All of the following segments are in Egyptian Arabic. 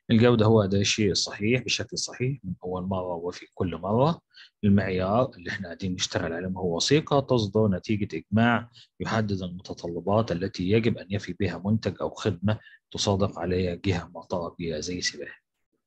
الجودة هو ده الشيء الصحيح بشكل صحيح من أول مرة وفي كل مرة المعيار اللي احنا قاعدين نشتغل عليه هو وثيقة تصدر نتيجة إجماع يحدد المتطلبات التي يجب أن يفي بها منتج أو خدمة تصادق عليها جهة معترف بها زي سباحة.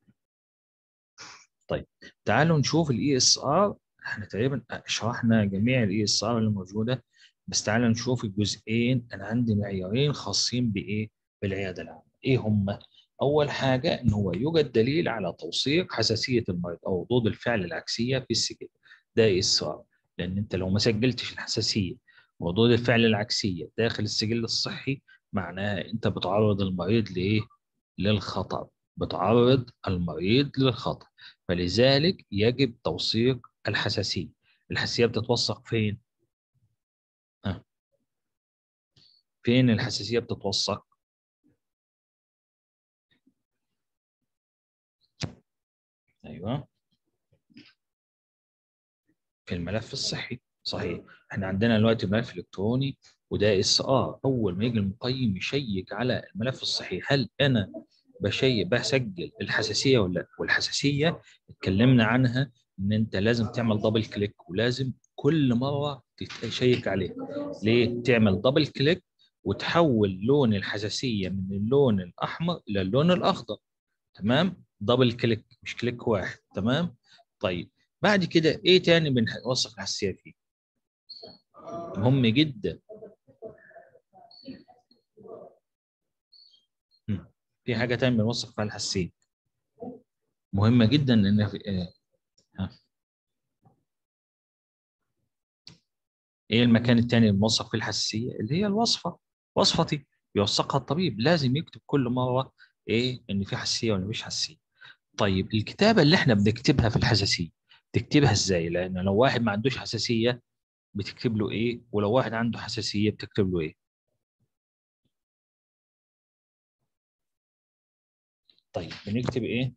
طيب تعالوا نشوف الاي اس ار احنا تقريبا شرحنا جميع الاي اس ار اللي موجوده بس تعالوا نشوف الجزئين انا عندي معيارين خاصين بايه بالعياده العامه ايه هم اول حاجه ان هو يوجد دليل على توثيق حساسيه المريض او ردود الفعل العكسيه في السجل ده اي اس ار لان انت لو ما سجلتش الحساسيه وردود الفعل العكسيه داخل السجل الصحي معناها انت بتعرض المريض لايه للخطر بتعرض المريض للخطر فلذلك يجب توثيق الحساسيه الحساسيه بتتوثق فين ها. فين الحساسيه بتتوثق ايوه في الملف الصحي صحيح احنا عندنا دلوقتي ملف الكتروني وده اس ار اول ما يجي المقيم يشيك على الملف الصحي هل انا بشيك بسجل الحساسيه ولا لا والحساسيه اتكلمنا عنها ان انت لازم تعمل دبل كليك ولازم كل مره تشيك عليها ليه تعمل دبل كليك وتحول لون الحساسيه من اللون الاحمر الى اللون الاخضر تمام دبل كليك مش كليك واحد تمام طيب بعد كده ايه تاني بنوثق الحساسيه فيه مهم جدا في حاجه تانية بنوثق فيها الحساسيه مهمه جدا ان في إيه؟ ها. ايه المكان التاني اللي بنوثق فيه الحساسيه اللي هي الوصفه وصفتي يوثقها الطبيب لازم يكتب كل مره ايه ان في حساسيه ولا مفيش حساسيه طيب الكتابه اللي احنا بنكتبها في الحساسيه تكتبها ازاي لان لو واحد ما عندوش حساسيه بتكتب له ايه ولو واحد عنده حساسيه بتكتب له ايه طيب بنكتب ايه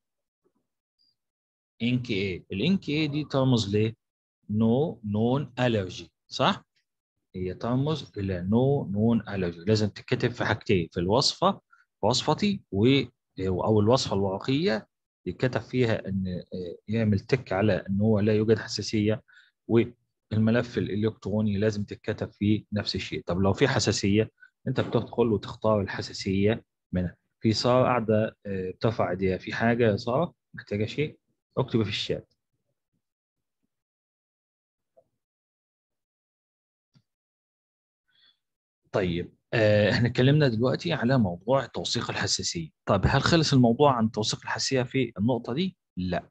انك ايه الانك ايه دي ترمز ليه نو نون الرجي صح هي ترمز الى نو نون الرجي لازم تتكتب في حاجتين في الوصفه وصفتي و او الوصفه الورقيه يتكتب فيها ان يعمل تك على ان هو لا يوجد حساسيه والملف الالكتروني لازم تتكتب فيه نفس الشيء طب لو في حساسيه انت بتدخل وتختار الحساسيه منها في ساره قاعده بترفع ايديها في حاجه يا ساره محتاجه شيء اكتبي في الشات طيب آه، احنا اتكلمنا دلوقتي على موضوع توثيق الحساسيه طب هل خلص الموضوع عن توثيق الحساسيه في النقطه دي لا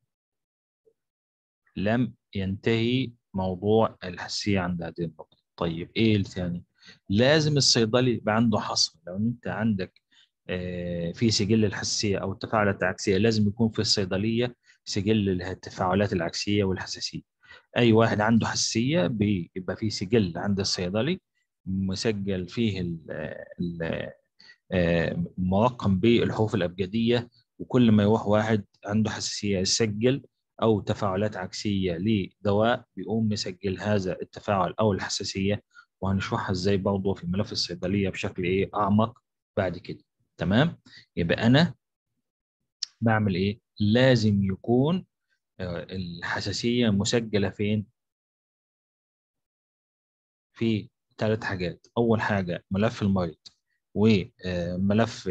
لم ينتهي موضوع الحساسيه عند هذه النقطه طيب ايه الثاني لازم الصيدلي يبقى عنده حصر لو انت عندك آه، في سجل الحساسيه او التفاعلات العكسيه لازم يكون في الصيدليه سجل التفاعلات العكسيه والحساسيه اي واحد عنده حساسيه بيبقى في سجل عند الصيدلي مسجل فيه ال ال مرقم بالحروف الابجديه وكل ما يروح واحد عنده حساسيه يسجل او تفاعلات عكسيه لدواء بيقوم مسجل هذا التفاعل او الحساسيه وهنشرحها ازاي برضه في ملف الصيدليه بشكل ايه اعمق بعد كده تمام يبقى انا بعمل ايه لازم يكون الحساسيه مسجله فين في ثلاث حاجات اول حاجه ملف المريض وملف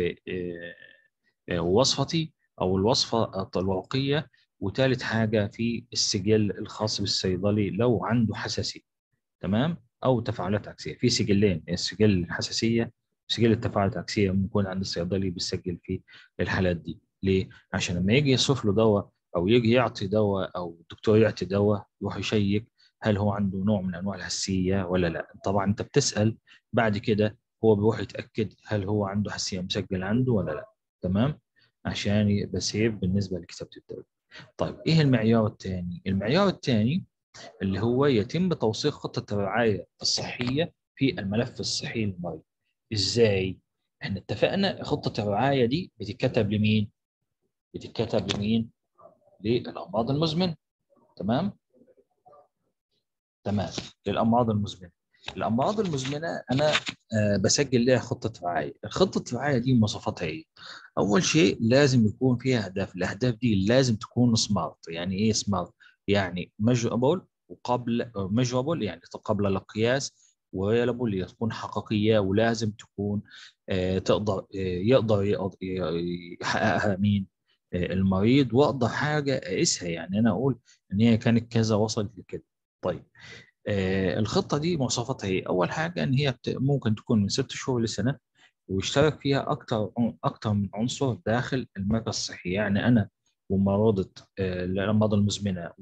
وصفتي او الوصفه الورقيه وثالث حاجه في السجل الخاص بالصيدلي لو عنده حساسيه تمام او تفاعلات عكسيه في سجلين السجل الحساسيه سجل التفاعلات العكسيه ممكن يكون عند الصيدلي بيسجل في الحالات دي ليه عشان لما يجي يصرف له دواء او يجي يعطي دواء او الدكتور يعطي دواء يروح يشيك هل هو عنده نوع من انواع الحساسيه ولا لا طبعا انت بتسال بعد كده هو بيروح يتاكد هل هو عنده حساسيه مسجل عنده ولا لا تمام عشان يبقى سيف بالنسبه لكتابه الدواء طيب ايه المعيار الثاني المعيار الثاني اللي هو يتم توثيق خطه الرعايه الصحيه في الملف الصحي للمريض ازاي احنا اتفقنا خطه الرعايه دي بتتكتب لمين بتتكتب لمين للامراض المزمنه تمام تمام للامراض المزمنه الامراض المزمنه انا آه، بسجل لها خطه رعايه الخطه الرعايه دي مواصفاتها ايه اول شيء لازم يكون فيها اهداف الاهداف دي لازم تكون سمارت يعني ايه سمارت يعني ميجرابل وقبل ميجرابل يعني قبل القياس ويلابل تكون حقيقيه ولازم تكون آه، تقدر آه، يقدر يحققها مين المريض واقدر حاجه اقيسها يعني انا اقول ان هي كانت كذا وصلت لكده طيب آه الخطه دي مواصفاتها ايه؟ اول حاجه ان هي ممكن تكون من ست شهور لسنه ويشترك فيها اكثر اكثر من عنصر داخل المركز الصحي يعني انا ومرضى آه، الامراض المزمنه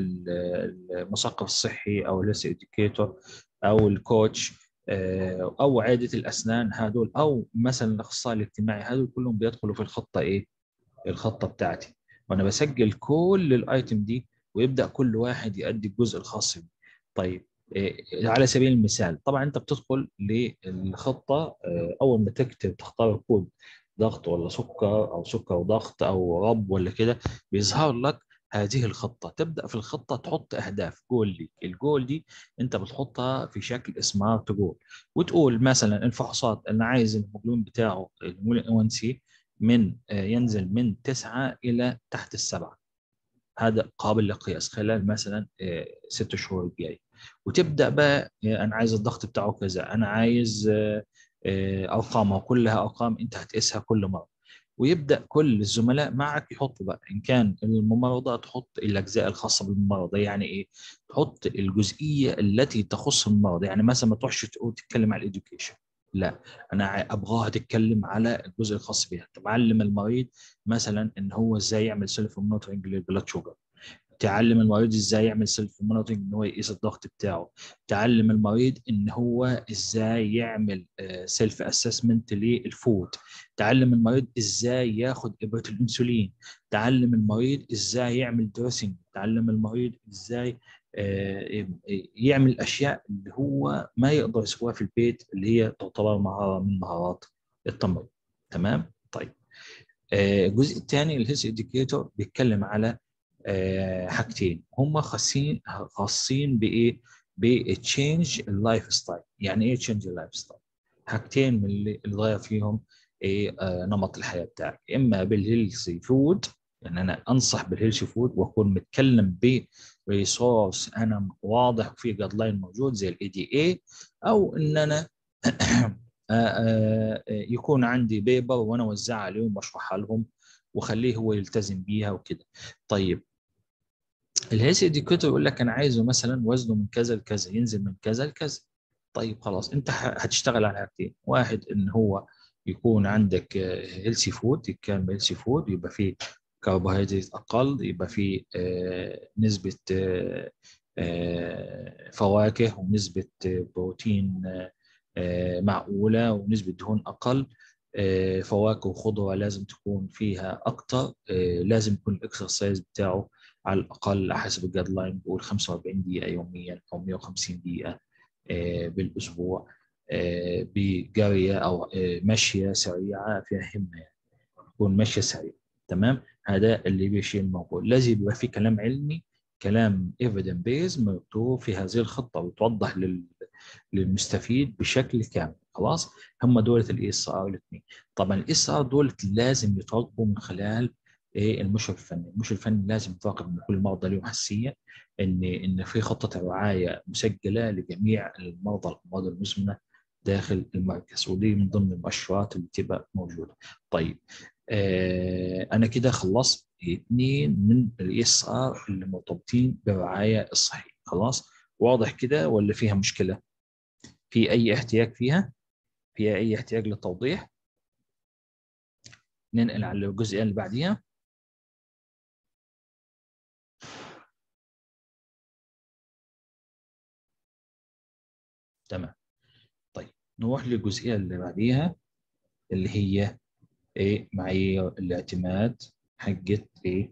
والمثقف الصحي او الهيلث اديوكيتور او الكوتش آه، او عياده الاسنان هذول او مثلا الاخصائي الاجتماعي هذول كلهم بيدخلوا في الخطه ايه؟ الخطه بتاعتي وانا بسجل كل الايتم دي ويبدا كل واحد يؤدي الجزء الخاص بيه طيب إيه، على سبيل المثال طبعا انت بتدخل للخطه آه، اول ما تكتب تختار الكود ضغط ولا سكر او سكر وضغط او رب ولا كده بيظهر لك هذه الخطة تبدأ في الخطة تحط أهداف جول ليك الجول دي أنت بتحطها في شكل سمارت جول وتقول مثلا الفحوصات أنا عايز الهيموجلوبين بتاعه الهيموجلوبين 1 سي من آه، ينزل من 9 إلى تحت السبعة هذا قابل للقياس خلال مثلا آه، ست شهور الجاي وتبدا بقى آه، انا عايز الضغط بتاعه كذا انا عايز ارقامه كلها ارقام انت هتقيسها كل مره ويبدا كل الزملاء معك يحطوا بقى ان كان الممرضه تحط الاجزاء الخاصه بالممرضه يعني ايه تحط الجزئيه التي تخص الممرض يعني مثلا ما تروحش تقول تتكلم على الاديوكيشن لا انا ابغاها تتكلم على الجزء الخاص بها تعلم المريض مثلا ان هو ازاي يعمل سيلف مونيتورنج للبلاد شوجر تعلم المريض ازاي يعمل سيلف مونيتورنج ان هو يقيس الضغط بتاعه تعلم المريض ان هو ازاي يعمل سيلف اسسمنت للفود تعلم المريض ازاي ياخد ابره الانسولين تعلم المريض ازاي يعمل دريسنج تعلم المريض ازاي آه، يعمل الاشياء اللي هو ما يقدر يسويها في البيت اللي هي تعتبر مهاره من مهارات التمريض تمام طيب آه، الجزء الثاني الهيلث اديكيتور بيتكلم على آه، حاجتين هم خاصين خاصين بايه بتشينج اللايف ستايل يعني ايه تشينج اللايف ستايل حاجتين من اللي ضايع فيهم ايه نمط الحياه بتاعك اما بالهيلثي فود ان انا انصح بالهيلثي فود واكون متكلم بريسورس انا واضح في جاد لاين موجود زي الاي دي اي او ان انا آه، آه، يكون عندي بيبر وانا اوزعها عليهم واشرحها لهم وخليه هو يلتزم بيها وكده طيب الهيلث اديكيتور يقول لك انا عايزه مثلا وزنه من كذا لكذا ينزل من كذا لكذا طيب خلاص انت هتشتغل على حاجتين واحد ان هو يكون عندك هيلثي فود يتكلم هيلثي فود يبقى فيه كربوهيدرات اقل يبقى فيه آه، نسبه آه، آه، فواكه ونسبه بروتين معقوله ونسبه دهون اقل فواكه وخضره لازم تكون فيها اكثر لازم يكون الاكسرسايز بتاعه على الاقل حسب الجاد لاين بقول 45 دقيقه يوميا او 150 دقيقه بالاسبوع بجريه او مشيه سريعه فيها همه يعني تكون مشيه سريعه تمام هذا اللي بيشيل الموضوع لازم يبقى في كلام علمي كلام ايفيدن بيز مكتوب في هذه الخطه وتوضح للمستفيد بشكل كامل خلاص هم دولة الاي اس ار الاثنين طبعا الاي اس ار دولة لازم يتراقبوا من خلال ايه المشرف الفني المشرف الفني لازم يتراقب ان كل مرضى لهم حساسيه ان ان في خطه رعايه مسجله لجميع المرضى الامراض المزمنه داخل المركز ودي من ضمن المؤشرات اللي تبقى موجوده طيب آه انا كده خلصت اثنين من الاي اس ار اللي مرتبطين بالرعايه الصحيه خلاص واضح كده ولا فيها مشكله في اي احتياج فيها فيها اي احتياج للتوضيح ننقل على الجزئيه اللي بعديها تمام طيب نروح للجزئيه اللي بعديها اللي هي ايه معايير الاعتماد حقت ايه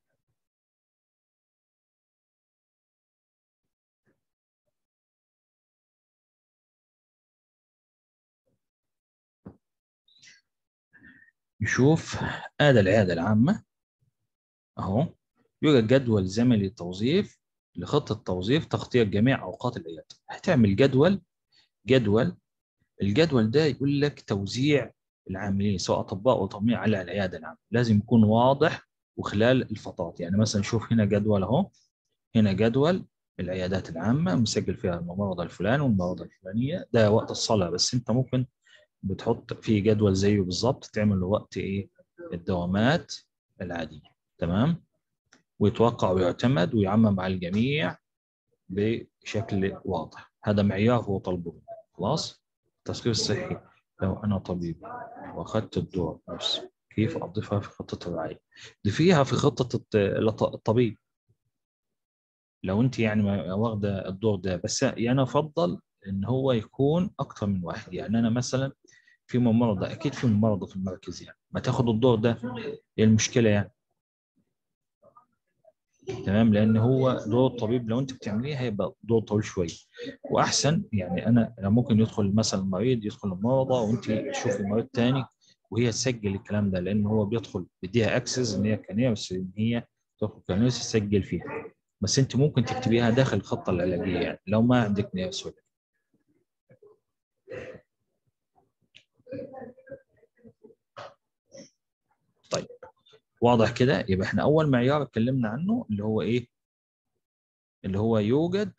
نشوف هذا العيادة العامة أهو يوجد جدول زمني للتوظيف لخطة توظيف تغطية جميع أوقات العيادة هتعمل جدول جدول الجدول ده يقول لك توزيع العاملين سواء اطباء او تمريض على العياده العامه لازم يكون واضح وخلال الفترات يعني مثلا شوف هنا جدول اهو هنا جدول العيادات العامه مسجل فيها الممرض الفلاني والممرضه الفلانيه ده وقت الصلاه بس انت ممكن بتحط في جدول زيه بالظبط تعمل له وقت ايه الدوامات العاديه تمام ويتوقع ويعتمد ويعمم على الجميع بشكل واضح هذا معيار هو طلبه خلاص التثقيف الصحي لو انا طبيب واخذت الدور نفس كيف اضيفها في خطه الرعايه ضيفيها في خطه الطبيب لو انت يعني واخده الدور ده بس يعني انا افضل ان هو يكون اكثر من واحد يعني انا مثلا في ممرضه اكيد في ممرضه في المركز يعني ما تاخد الدور ده ايه المشكله يعني تمام لان هو دور الطبيب لو انت بتعمليه هيبقى دور طويل شويه واحسن يعني انا ممكن يدخل مثلا المريض يدخل المرضى وانت تشوفي مريض ثاني وهي تسجل الكلام ده لان هو بيدخل بيديها اكسس ان هي كانيه بس ان هي تدخل كانيه تسجل فيها بس انت ممكن تكتبيها داخل الخطه العلاجيه يعني لو ما عندك نيرس طيب واضح كده يبقى احنا اول معيار اتكلمنا عنه اللي هو ايه اللي هو يوجد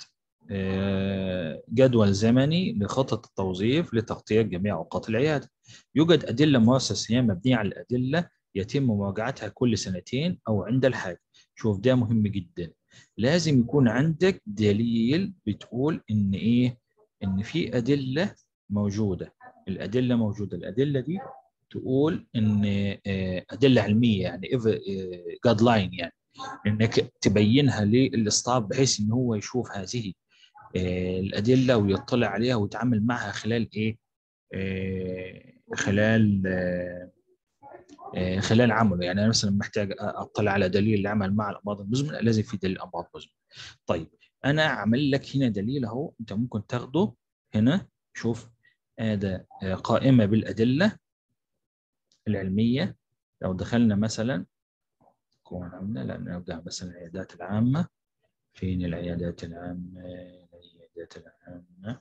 جدول زمني لخطط التوظيف لتغطية جميع أوقات العيادة يوجد أدلة مؤسسية مبنية على الأدلة يتم مراجعتها كل سنتين أو عند الحاجة شوف ده مهم جدا لازم يكون عندك دليل بتقول إن إيه إن في أدلة موجودة الأدلة موجودة الأدلة دي تقول ان ادله علميه يعني جاد لاين يعني انك تبينها للاصطاب بحيث ان هو يشوف هذه الادله ويطلع عليها ويتعامل معها خلال ايه خلال خلال عمله يعني انا مثلا محتاج اطلع على دليل العمل مع الامراض المزمنه لازم في دليل امراض مزمنه طيب انا عامل لك هنا دليل اهو انت ممكن تاخده هنا شوف هذا قائمه بالادله العلمية لو دخلنا مثلا كون عملنا لا نبدأ مثلا العيادات العامة فين العيادات العامة العيادات العامة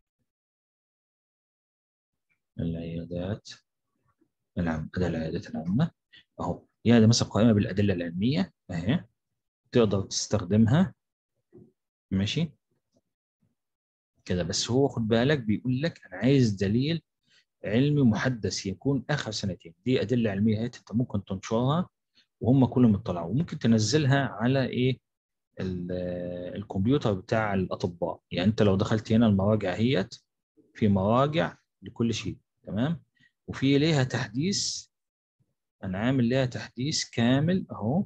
العيادات العامة ده العيادات العامة أهو هي ده مثلا قائمة بالأدلة العلمية أهي تقدر تستخدمها ماشي كده بس هو خد بالك بيقول لك أنا عايز دليل علمي محدث يكون اخر سنتين دي ادله علميه انت ممكن تنشرها وهم كلهم اطلعوا وممكن تنزلها على ايه الكمبيوتر بتاع الاطباء يعني انت لو دخلت هنا المراجع هيت في مراجع لكل شيء تمام وفي ليها تحديث انا عامل ليها تحديث كامل اهو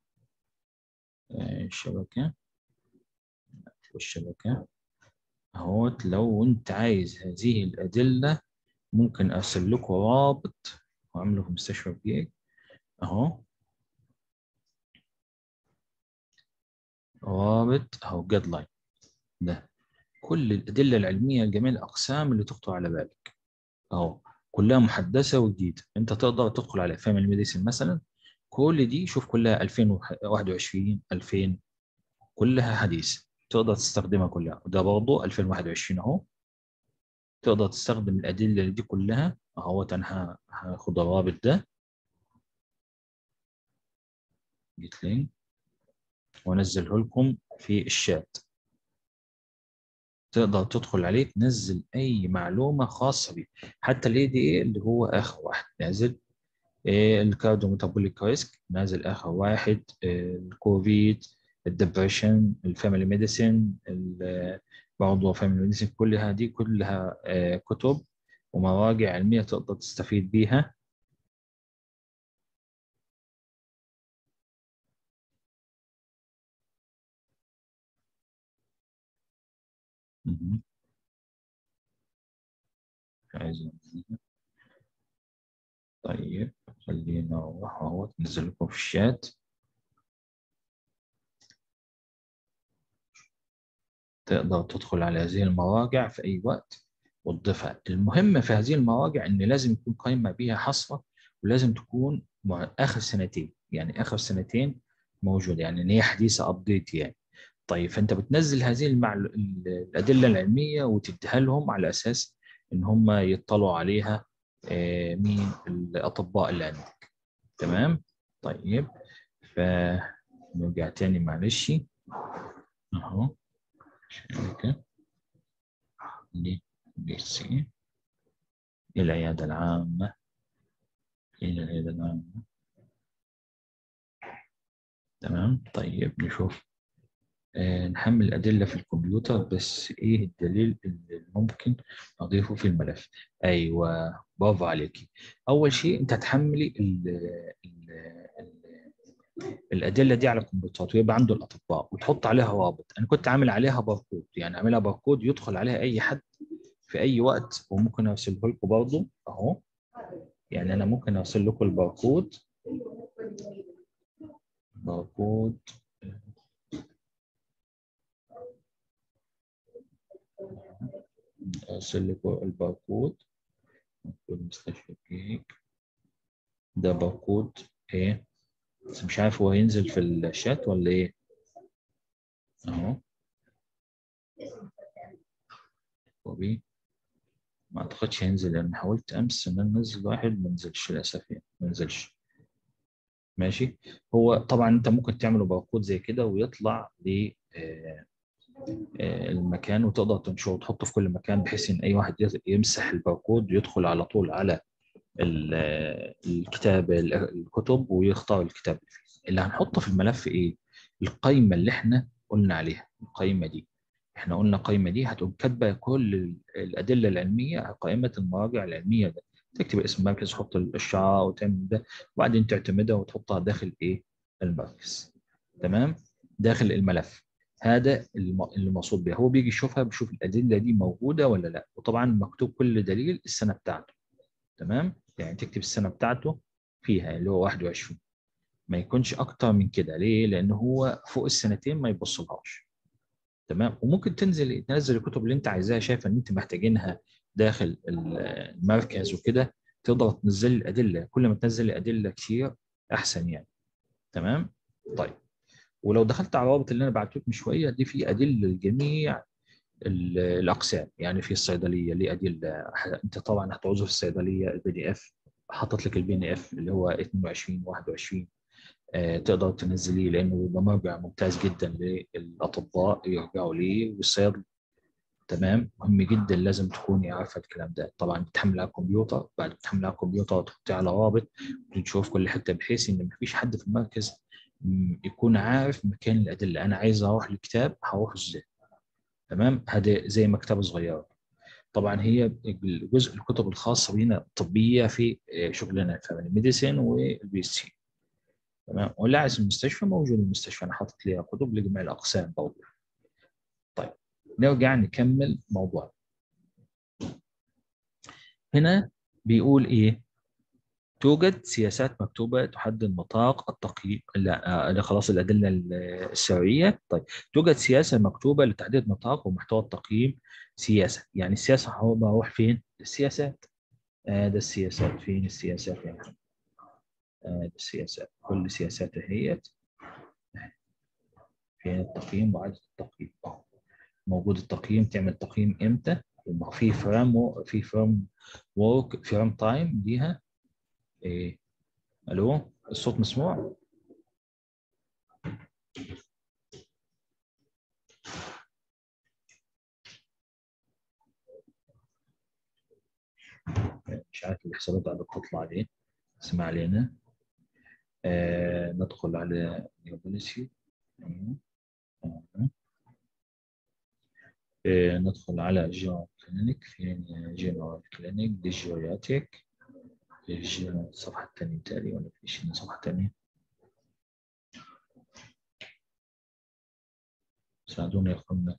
الشبكه والشبكه اهو لو انت عايز هذه الادله ممكن ارسل لكم رابط واعمله في مستشفى بيك اهو رابط اهو جاد لاين ده كل الادله العلميه لجميع الاقسام اللي تخطر على بالك اهو كلها محدثه وجديده انت تقدر تدخل على فاميلي ميديسن مثلا كل دي شوف كلها 2021 2000 كلها حديث تقدر تستخدمها كلها وده برضه 2021 اهو تقدر تستخدم الأدلة دي كلها اهوت أنا هاخد الرابط ده جيت لينك وانزله لكم في الشات تقدر تدخل عليه تنزل أي معلومة خاصة بيه حتى الاي دي اي اللي هو آخر واحد نازل إيه الكارديو ميتابوليك ريسك نازل آخر واحد إيه الكوفيد الدبريشن الفاميلي ميديسين برضه فاميلي ميديسين كل هذه كلها كتب ومراجع علمية تقدر تستفيد بيها عايز طيب خلينا نروح اهو ننزل لكم في الشات تقدر تدخل على هذه المراجع في أي وقت وتضيفها المهم في هذه المراجع إن لازم يكون قائمة بيها حصرة ولازم تكون آخر سنتين يعني آخر سنتين موجودة يعني إن هي حديثة أبديت يعني طيب فأنت بتنزل هذه المعلو... الأدلة العلمية وتديها لهم على أساس ان هم يطلعوا عليها آه، مين الاطباء اللي عندك تمام طيب فنرجع تاني معلش اهو شركه دي بي سي العياده العامه الى العياده العامه تمام طيب نشوف آه نحمل الأدلة في الكمبيوتر بس إيه الدليل اللي ممكن أضيفه في الملف أيوة برافو عليكي أول شيء أنت هتحملي ال ال ال الأدلة دي على الكمبيوتر ويبقى عنده الأطباء وتحط عليها رابط أنا كنت عامل عليها باركود يعني عاملها باركود يدخل عليها أي حد في أي وقت وممكن أرسله لكم برضه أهو يعني أنا ممكن أرسل لكم الباركود باركود ارسل لكم الباركود مكتوب مستشفى كيك ده باركود ايه بس مش عارف هو هينزل في الشات ولا ايه اهو كوبي ما اعتقدش هينزل لان حاولت امس ان انا انزل واحد ما نزلش للاسف يعني ما نزلش ماشي هو طبعا انت ممكن تعمله باركود زي كده ويطلع ل المكان وتقدر تنشره وتحطه في كل مكان بحيث ان اي واحد يمسح الباركود يدخل على طول على الكتاب الكتب ويختار الكتاب اللي فيه اللي هنحطه في الملف ايه القائمه اللي احنا قلنا عليها القائمه دي احنا قلنا القائمه دي هتقوم كاتبه كل الادله العلميه على قائمه المراجع العلميه ده تكتب اسم المركز تحط الشعار وتعمل ده وبعدين تعتمدها وتحطها داخل ايه المركز تمام داخل الملف هذا اللي مقصود بيه هو بيجي يشوفها بيشوف الادله دي موجوده ولا لا وطبعا مكتوب كل دليل السنه بتاعته تمام يعني تكتب السنه بتاعته فيها اللي هو 21 ما يكونش اكتر من كده ليه لان هو فوق السنتين ما يبصلهاش تمام وممكن تنزل تنزل الكتب اللي انت عايزاها شايفه ان انت محتاجينها داخل المركز وكده تقدر تنزل الادله كل ما تنزل ادله كتير احسن يعني تمام طيب ولو دخلت على الرابط اللي انا بعته لك من شويه دي في ادله لجميع الاقسام يعني في الصيدليه ليه ادله انت طبعا هتعوزه في الصيدليه البي دي اف حاطط لك البي دي اف اللي هو 22 21 آه تقدر تنزليه لانه ده مرجع ممتاز جدا للاطباء يرجعوا ليه والصيادله تمام مهم جدا لازم تكوني عارفه الكلام ده طبعا بتحمل على الكمبيوتر بعد ما تحمل على الكمبيوتر تحطيه على رابط وتشوف كل حته بحيث ان مفيش حد في المركز يكون عارف مكان الادله انا عايز اروح للكتاب هروح ازاي تمام هذا زي مكتبه صغيره طبعا هي جزء الكتب الخاصه بينا الطبيه في شغلنا في الميديسين والبي اس سي تمام واللي عايز المستشفى موجود المستشفى انا حاطط ليها كتب لجميع الاقسام برضه طيب نرجع نكمل موضوع هنا بيقول ايه توجد سياسات مكتوبة تحدد نطاق التقييم لا ده خلاص الأدلة السرية طيب توجد سياسة مكتوبة لتحديد نطاق ومحتوى التقييم سياسة يعني السياسة هو بروح فين؟ السياسات آه ده السياسات فين السياسات يعني آه ده السياسات كل سياسات هيت فين التقييم وعدد التقييم أهو موجود التقييم تعمل تقييم امتى؟ في فريم في فريم ورك فريم تايم ليها ايه الو الصوت مسموع مش عارف الحسابات قاعده بتطلع ليه اسمع علينا آه ندخل على بوليسي آه ندخل على جنرال كلينيك فين جنرال كلينيك دي جيرياتيك ايش الصفحة الثانية تالي ولا في شيء صفحة ثانية ساعدوني يا اخوانا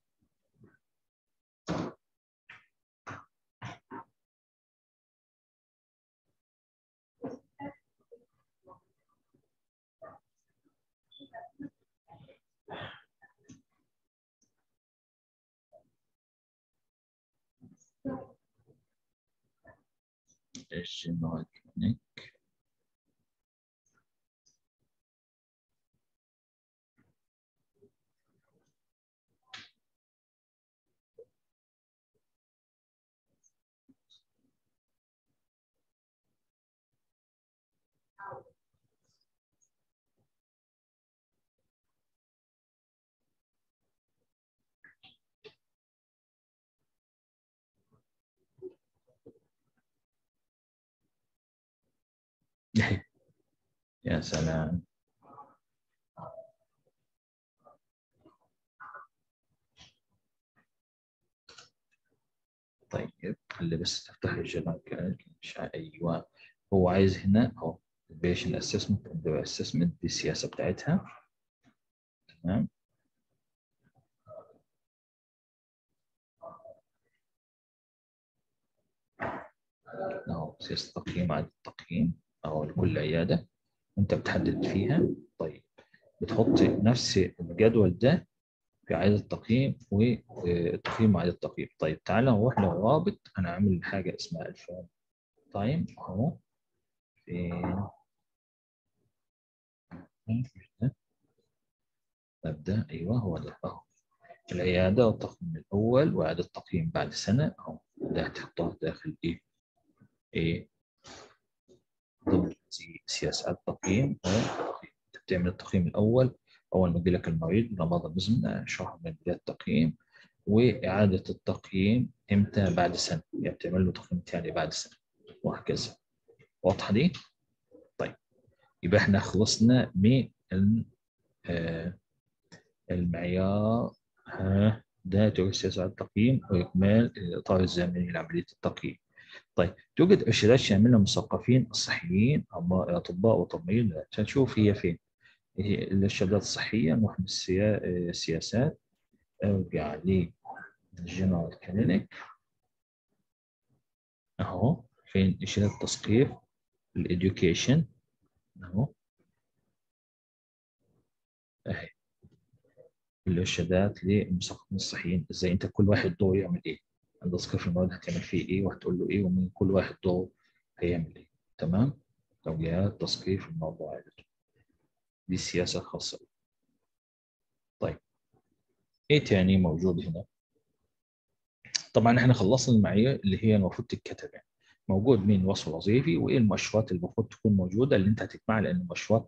ايش كلينيك يا سلام طيب خلي بس تفتح الجدول كده مش ايوه هو عايز هنا اهو البيشن اسسمنت اسسمنت دي السياسه بتاعتها تمام اهو سياسه التقييم عدد التقييم اهو لكل عياده انت بتحدد فيها طيب بتحط نفس الجدول ده في عدد التقييم والتقييم وعدد التقييم طيب تعالى نروح للرابط انا عامل حاجه اسمها الفون تايم اهو فين طيب ده ايوه هو ده اهو العياده والتقييم الاول واعاده التقييم بعد سنه اهو ده هتحطها داخل ايه ايه ضمن سياسات التقييم والتقييم انت بتعمل التقييم الاول اول ما يجي لك المريض رمضان مزمنه شهر من بدايه التقييم واعاده التقييم امتى بعد سنه يعني بتعمل له تقييم ثاني بعد سنه وهكذا واضحه دي؟ طيب يبقى احنا خلصنا من آه المعيار ها ده سياسات التقييم واكمال الاطار الزمني لعمليه التقييم. طيب توجد ارشادات شامله للمثقفين الصحيين اطباء وتمريض عشان نشوف هي فين. هي الارشادات الصحيه نروح من السياسات ارجع للجنرال كلينيك اهو فين ارشادات التثقيف الاديوكيشن اهو اهي الارشادات للمثقفين الصحيين ازاي انت كل واحد دوره يعمل ايه عند تثقيف المواد هتعمل فيه ايه وهتقول له ايه ومن كل واحد دوره هيعمل ايه تمام توجيهات تثقيف الموضوع دي السياسه الخاصه بي. طيب ايه تاني موجود هنا طبعا احنا خلصنا المعايير اللي هي المفروض تتكتب يعني موجود مين وصف وظيفي وايه المؤشرات اللي المفروض تكون موجوده اللي انت هتجمعها لان المؤشرات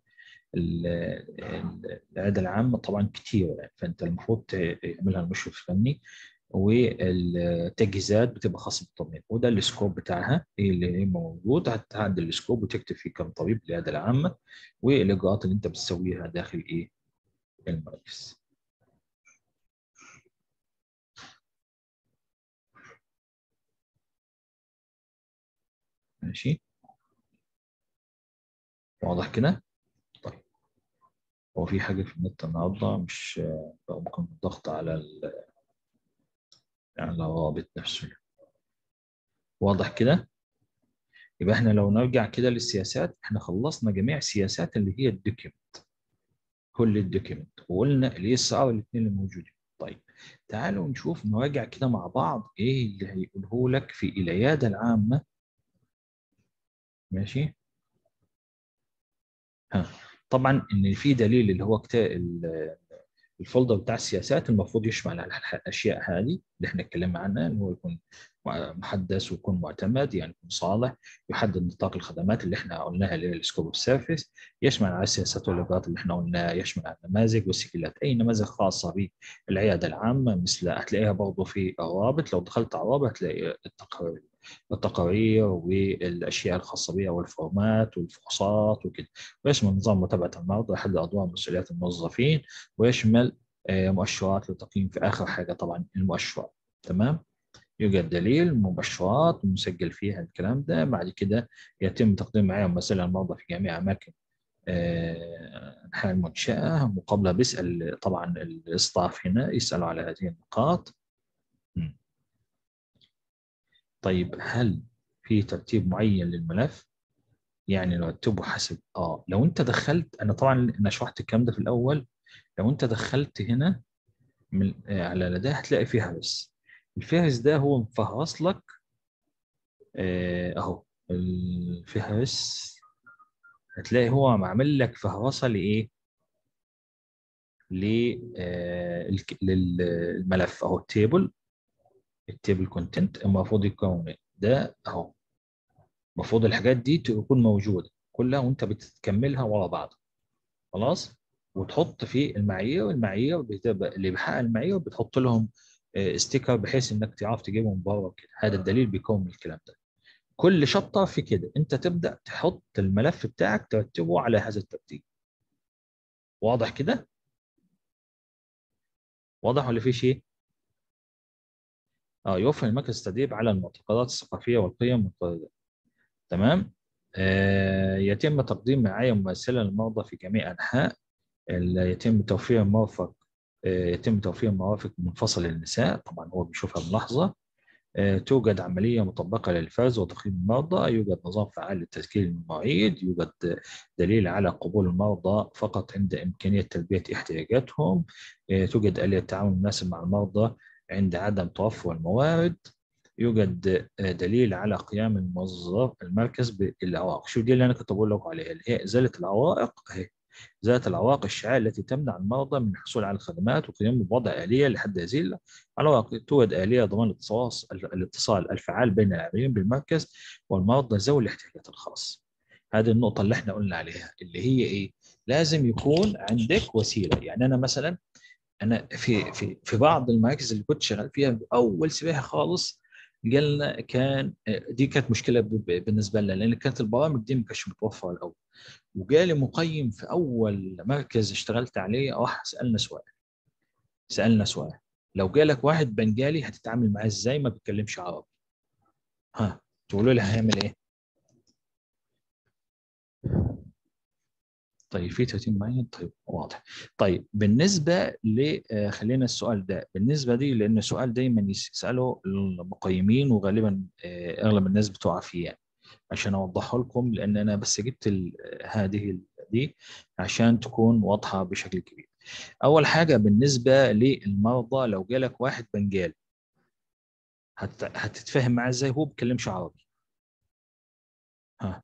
العياده العامه طبعا كتير يعني فانت المفروض تعملها المشرف الفني والتجهيزات بتبقى خاصه بالتمريض وده السكوب بتاعها ايه اللي موجود هتعدل السكوب وتكتب فيه كم طبيب العياده العامه والاجراءات اللي انت بتسويها داخل ايه المركز ماشي واضح كده طيب هو في حاجه في النت النهارده مش ممكن الضغط على ال على الرابط نفسه واضح كده يبقى احنا لو نرجع كده للسياسات احنا خلصنا جميع السياسات اللي هي الدوكيمنت كل الدوكيمنت وقلنا الاي اس ار الاثنين اللي موجودين طيب تعالوا نشوف نراجع كده مع بعض ايه اللي هيقوله لك في العياده العامه ماشي ها طبعا ان في دليل اللي هو كتاب الفولدر بتاع السياسات المفروض يشمل الاشياء هذه اللي احنا اتكلمنا عنها ان هو يكون محدث ويكون معتمد يعني يكون صالح يحدد نطاق الخدمات اللي احنا قلناها اللي هي السكوب اوف سيرفيس يشمل على السياسات والاجراءات اللي احنا قلناها يشمل على النماذج والسجلات اي نماذج خاصه بالعياده العامه مثل هتلاقيها برضه في الرابط لو دخلت على الرابط هتلاقي التقارير التقارير والاشياء الخاصه بها والفورمات والفحوصات وكده ويشمل نظام متابعه المرضى يحدد ادوار ومسؤوليات الموظفين ويشمل مؤشرات للتقييم في اخر حاجه طبعا المؤشرات تمام يوجد دليل مبشرات مسجل فيها الكلام ده بعد كده يتم تقديم معايا مثلا المرضى في جميع اماكن انحاء المنشاه مقابله بيسال طبعا الاستاف هنا يسالوا على هذه النقاط طيب هل في ترتيب معين للملف يعني نرتبه حسب اه لو انت دخلت انا طبعا انا شرحت الكلام ده في الاول لو انت دخلت هنا من على ده هتلاقي فيها بس الفهرس ده هو مفهرس لك اهو الفهرس هتلاقي هو معمل لك فهرسه لايه؟ للملف اهو التيبل التيبل كونتنت المفروض يكون ده اهو المفروض الحاجات دي تكون موجوده كلها وانت بتكملها ورا بعض خلاص وتحط في المعايير والمعايير بتبقى اللي بيحقق المعايير بتحط لهم ستيكر بحيث انك تعرف تجيبهم بره كده هذا الدليل بيكون من الكلام ده كل شابتر في كده انت تبدا تحط الملف بتاعك ترتبه على هذا الترتيب واضح كده واضح ولا في شيء اه يوفر المركز التدريب على المعتقدات الثقافيه والقيم والقواعد تمام آه يتم تقديم رعايه مماثله للمرضى في جميع انحاء يتم توفير مرافق آه يتم توفير مرافق منفصله للنساء طبعا هو بيشوفها بلحظه آه توجد عمليه مطبقه للفرز وتقييم المرضى يوجد نظام فعال لتسجيل المواعيد يوجد دليل على قبول المرضى فقط عند امكانيه تلبيه احتياجاتهم آه توجد اليه تعامل مناسب مع المرضى عند عدم توفر الموارد يوجد دليل على قيام الموظف المركز بالعوائق شو دي اللي انا كنت بقول لكم عليها اللي هي ازاله العوائق اهي ازاله العوائق الشائعه التي تمنع المرضى من الحصول على الخدمات وقيام بوضع اليه لحد هذه العوائق توجد اليه ضمان الاتصال الاتصال الفعال بين العاملين بالمركز والمرضى ذوي الاحتياجات الخاصه هذه النقطه اللي احنا قلنا عليها اللي هي ايه لازم يكون عندك وسيله يعني انا مثلا انا في في في بعض المراكز اللي كنت شغال فيها اول سباحه خالص قالنا كان دي كانت مشكله بالنسبه لنا لان كانت البرامج دي ما كانتش متوفره الاول وجالي مقيم في اول مركز اشتغلت عليه راح سالنا سؤال سالنا سؤال لو جالك واحد بنجالي هتتعامل معاه ازاي ما بيتكلمش عربي ها تقولوا لي هيعمل ايه طيب في ترتيب معين طيب واضح طيب بالنسبه ل خلينا السؤال ده بالنسبه دي لان السؤال دايما يساله المقيمين وغالبا اغلب الناس بتقع فيه يعني عشان اوضحه لكم لان انا بس جبت هذه دي عشان تكون واضحه بشكل كبير اول حاجه بالنسبه للمرضى لو جالك واحد بنجال هتتفاهم معاه ازاي هو بيتكلمش عربي ها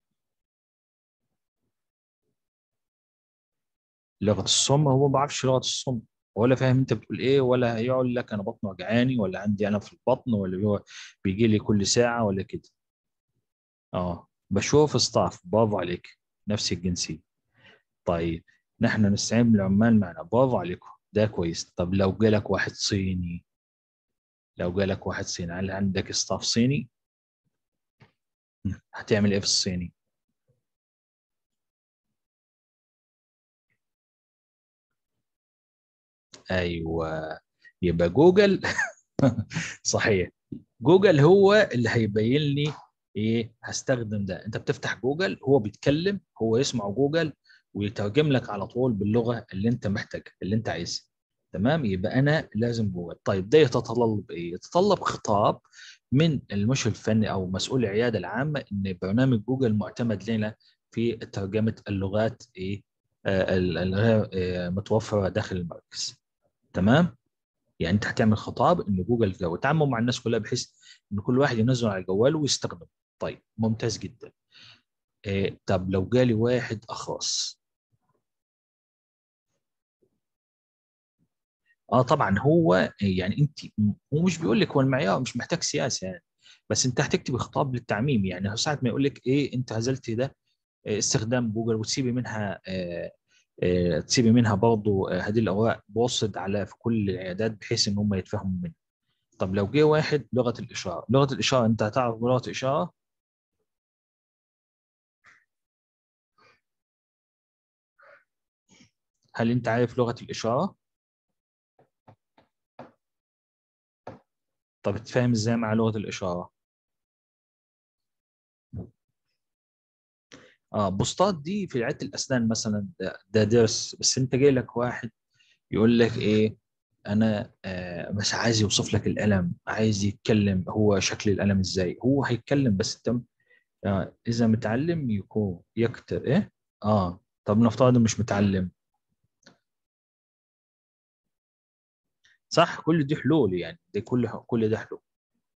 لغه الصم هو ما بيعرفش لغه الصم ولا فاهم انت بتقول ايه ولا هيقعد لك انا بطني وجعاني ولا عندي انا في البطن ولا هو بيجي لي كل ساعه ولا كده اه بشوف ستاف برافو عليك نفس الجنسيه طيب نحن نستعين بالعمال معنا برافو عليكم ده كويس طب لو جالك واحد صيني لو جالك واحد صيني هل عندك ستاف صيني هتعمل ايه في الصيني ايوه يبقى جوجل صحيح جوجل هو اللي هيبين لي ايه هستخدم ده انت بتفتح جوجل هو بيتكلم هو يسمع جوجل ويترجم لك على طول باللغه اللي انت محتاجها اللي انت عايزها تمام يبقى انا لازم جوجل طيب ده يتطلب ايه يتطلب خطاب من المشرف الفني او مسؤول العياده العامه ان برنامج جوجل معتمد لنا في ترجمه اللغات ايه الغير متوفره داخل المركز تمام يعني انت هتعمل خطاب ان جوجل جو تعامل مع الناس كلها بحيث ان كل واحد ينزل على جواله ويستخدمه طيب ممتاز جدا إيه طب لو جالي واحد اخرس اه طبعا هو يعني انت هو مش بيقول لك هو المعيار مش محتاج سياسه يعني بس انت هتكتبي خطاب للتعميم يعني ساعه ما يقول لك ايه انت هزلتي ده استخدام جوجل وتسيبي منها آه تسيبي منها برضه هذه الاوراق بوصد على في كل العيادات بحيث ان هم يتفهموا منها طب لو جه واحد لغه الاشاره لغه الاشاره انت هتعرف لغه الاشاره هل انت عارف لغه الاشاره طب تفهم ازاي مع لغه الاشاره اه بوستات دي في عياده الاسنان مثلا ده, ده درس بس انت جاي لك واحد يقول لك ايه انا آه بس عايز يوصف لك الالم عايز يتكلم هو شكل الالم ازاي هو هيتكلم بس انت آه اذا متعلم يكون يكتب ايه اه طب نفترض مش متعلم صح كل دي حلول يعني دي كل كل ده حلول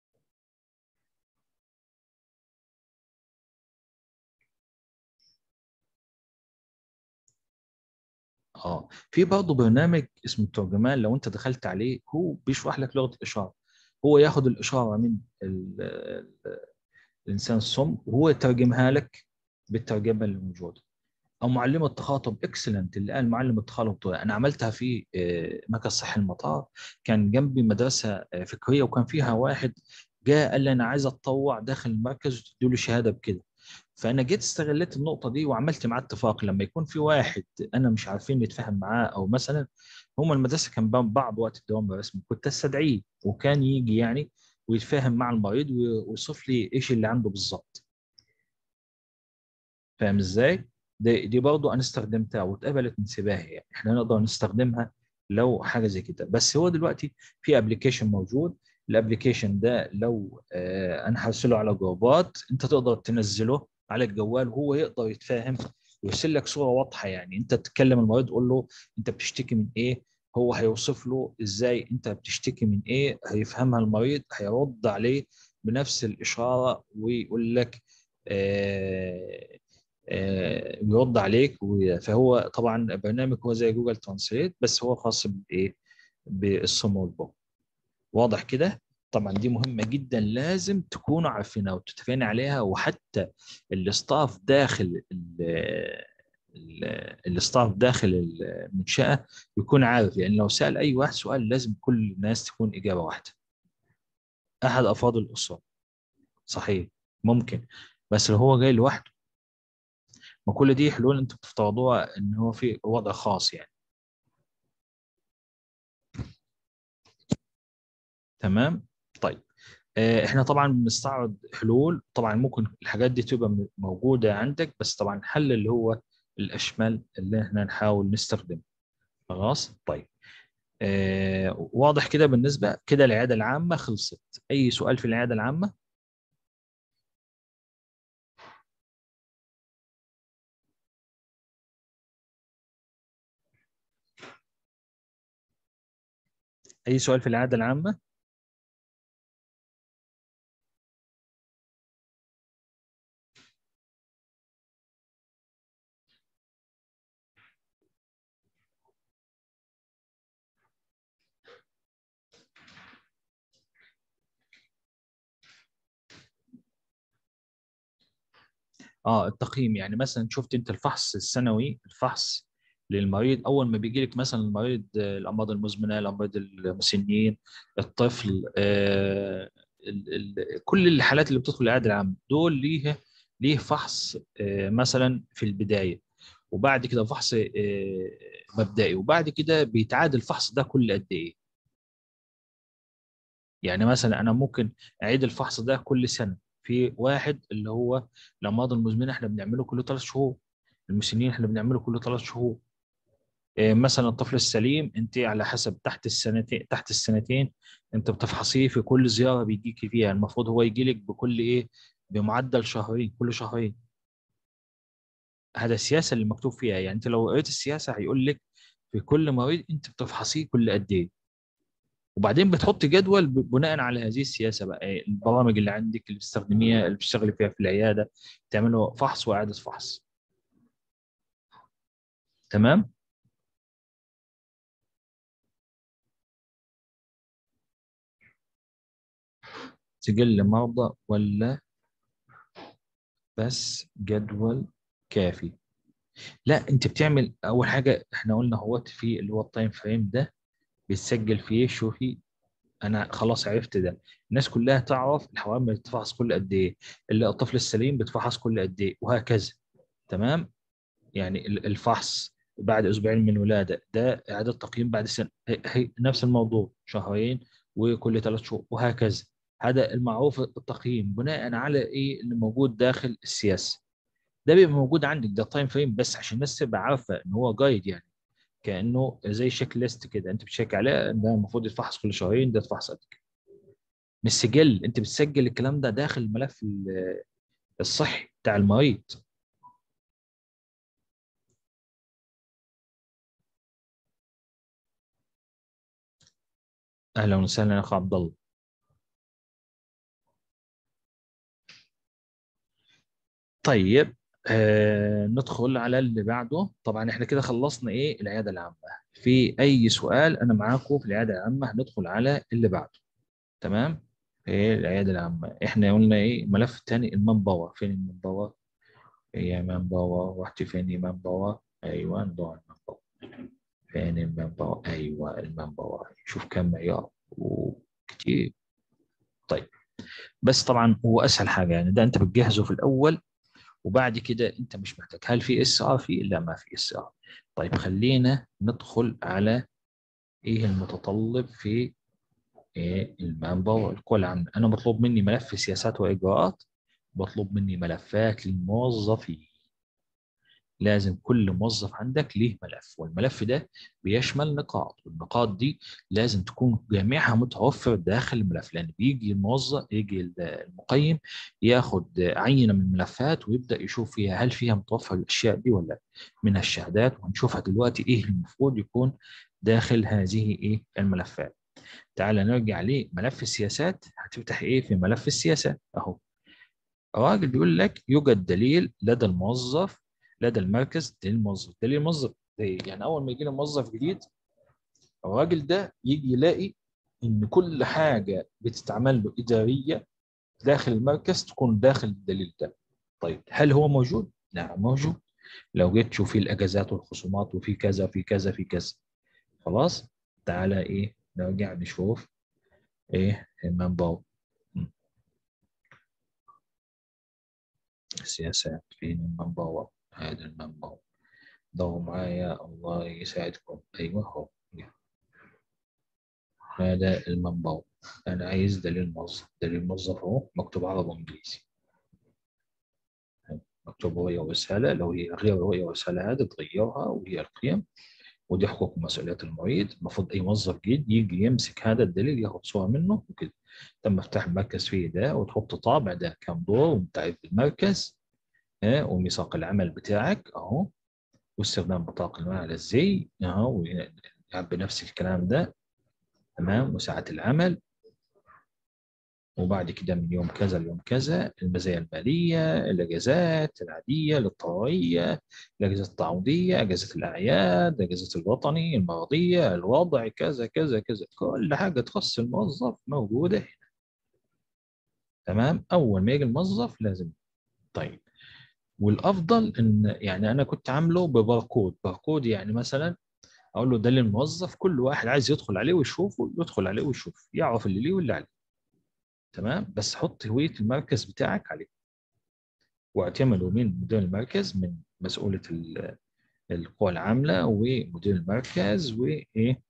اه في برضه برنامج اسمه الترجمان لو انت دخلت عليه هو بيشرح لك لغه الاشاره هو ياخد الاشاره من ال ال الانسان الصم وهو يترجمها لك بالترجمه اللي موجوده او معلم التخاطب اكسلنت اللي قال معلم التخاطب انا عملتها في مركز صحي المطار كان جنبي مدرسه فكريه وكان فيها واحد جاء قال لي انا عايز اتطوع داخل المركز وتدوا له شهاده بكده فانا جيت استغلت النقطه دي وعملت معاه اتفاق لما يكون في واحد انا مش عارفين نتفاهم معاه او مثلا هم المدرسه كان بعض وقت الدوام الرسمي كنت استدعيه وكان يجي يعني ويتفاهم مع المريض ويوصف لي ايش اللي عنده بالظبط فاهم ازاي دي, دي برضه انا استخدمتها واتقبلت انتباهي يعني احنا نقدر نستخدمها لو حاجه زي كده بس هو دلوقتي في ابلكيشن موجود الابلكيشن ده لو آه انا هرسله على جروبات انت تقدر تنزله على الجوال وهو يقدر يتفاهم ويرسل لك صوره واضحه يعني انت تتكلم المريض تقول له انت بتشتكي من ايه هو هيوصف له ازاي انت بتشتكي من ايه هيفهمها المريض هيرد عليه بنفس الاشاره ويقول لك آه آه بيرد عليك فهو طبعا برنامج هو زي جوجل ترانسليت بس هو خاص بايه بالصم والبكم واضح كده طبعا دي مهمة جدا لازم تكونوا عارفينها وتتفقين عليها وحتى الاستاف داخل الاستاف داخل المنشأة يكون عارف يعني لو سأل أي واحد سؤال لازم كل الناس تكون إجابة واحدة أحد أفراد الأسرة صحيح ممكن بس لو هو جاي لوحده ما كل دي حلول انتوا بتفترضوها ان هو في وضع خاص يعني تمام طيب احنا طبعا بنستعرض حلول طبعا ممكن الحاجات دي تبقى موجوده عندك بس طبعا الحل اللي هو الاشمل اللي احنا نحاول نستخدمه خلاص طيب آه واضح كده بالنسبه كده العياده العامه خلصت اي سؤال في العياده العامه اي سؤال في العياده العامه اه التقييم يعني مثلا شفت انت الفحص السنوي الفحص للمريض اول ما بيجي لك مثلا المريض الامراض المزمنه الامراض المسنين الطفل آه ال ال كل الحالات اللي بتدخل العياده العامه دول ليه ليه فحص آه مثلا في البدايه وبعد كده فحص آه مبدئي وبعد كده بيتعاد الفحص ده كل قد ايه يعني مثلا انا ممكن اعيد الفحص ده كل سنه في واحد اللي هو الامراض المزمنه احنا بنعمله كل ثلاث شهور المسنين احنا بنعمله كل ثلاث شهور إيه مثلا الطفل السليم انت على حسب تحت السنتين تحت السنتين انت بتفحصيه في كل زياره بيجيكي فيها المفروض هو يجي لك بكل ايه بمعدل شهرين كل شهرين هذا السياسه اللي مكتوب فيها يعني انت لو قريت السياسه هيقول لك في كل مريض انت بتفحصيه كل قد ايه وبعدين بتحط جدول بناء على هذه السياسه بقى البرامج اللي عندك اللي بتستخدميها اللي بتشتغلي فيها في العياده تعملوا فحص واعاده فحص تمام سجل مرضى ولا بس جدول كافي لا انت بتعمل اول حاجه احنا قلنا هوت في اللي هو التايم فريم ده بتسجل فيه شوفي انا خلاص عرفت ده الناس كلها تعرف الحوامل بتتفحص كل قد ايه اللي الطفل السليم بيتفحص كل قد ايه وهكذا تمام يعني الفحص بعد اسبوعين من الولاده ده اعاده تقييم بعد سنه هي نفس الموضوع شهرين وكل ثلاث شهور وهكذا هذا المعروف التقييم بناء على ايه اللي موجود داخل السياسه ده بيبقى موجود عندك ده تايم فريم بس عشان الناس تبقى عارفه ان هو جايد يعني كانه زي شيك ليست كده انت بتشيك عليه ده المفروض يتفحص كل شهرين ده يتفحص قد كده مش سجل انت بتسجل الكلام ده داخل الملف الصحي بتاع المريض اهلا وسهلا يا اخو عبد الله طيب آه ندخل على اللي بعده طبعا احنا كده خلصنا ايه العياده العامه في اي سؤال انا معاكم في العياده العامه هندخل على اللي بعده تمام ايه العياده العامه احنا قلنا ايه الملف الثاني المان باور فين المان باور هي مان باور رحت فين المان باور ايوه ندور المان باور فين المان باور ايوه المان باور شوف كم معيار وكتير طيب بس طبعا هو اسهل حاجه يعني ده انت بتجهزه في الاول وبعد كده انت مش محتاج هل في اس ار في لا ما في اس ار طيب خلينا ندخل على ايه المتطلب في إيه المانباور القوى العامه انا مطلوب مني ملف سياسات واجراءات مطلوب مني ملفات للموظفين لازم كل موظف عندك ليه ملف والملف ده بيشمل نقاط والنقاط دي لازم تكون جميعها متوفر داخل الملف لان بيجي الموظف يجي المقيم ياخد عينه من الملفات ويبدا يشوف فيها هل فيها متوفر الاشياء دي ولا من الشهادات وهنشوفها دلوقتي ايه المفروض يكون داخل هذه ايه الملفات تعال نرجع لملف السياسات هتفتح ايه في ملف السياسات اهو الراجل بيقول لك يوجد دليل لدى الموظف لدى المركز دليل الموظف دليل الموظف يعني اول ما يجي لنا موظف جديد الراجل ده يجي يلاقي ان كل حاجه بتتعمل له اداريه داخل المركز تكون داخل الدليل ده طيب هل هو موجود نعم موجود لو جيت تشوف فيه الاجازات والخصومات وفي كذا في كذا في كذا خلاص تعالى ايه نرجع نشوف ايه المنبع السياسات فين المنبع هذا المنبع ضعوا معايا الله يساعدكم ايوه هو هذا المنبع انا عايز دليل موظف دليل موظف اهو مكتوب عربي وانجليزي مكتوب رؤية ورسالة لو هي غير رؤية ورسالة هذه تغيرها وهي القيم ودي حقوق ومسؤوليات المعيد المفروض اي موظف جديد يجي يمسك هذا الدليل ياخد صوره منه وكده تم افتح المركز فيه ده وتحط طابع ده كم دور ومتعرف بالمركز ها وميثاق العمل بتاعك اهو واستخدام بطاقه المال على الزي اهو يعبي نفس الكلام ده تمام وساعه العمل وبعد كده من يوم كذا ليوم كذا المزايا المالية الأجازات العادية الاضطرارية الأجازات التعويضية أجازة الأعياد أجازة الوطني المرضية الوضع كذا كذا كذا كل حاجة تخص الموظف موجودة هنا تمام أول ما يجي الموظف لازم طيب والأفضل إن يعني أنا كنت عامله بباركود باركود يعني مثلا أقول له ده للموظف كل واحد عايز يدخل عليه ويشوفه يدخل عليه ويشوف يعرف اللي ليه واللي عليه تمام بس حط هويه المركز بتاعك عليه واعتمدوا من مدير المركز من مسؤولة القوى العاملة ومدير المركز وإيه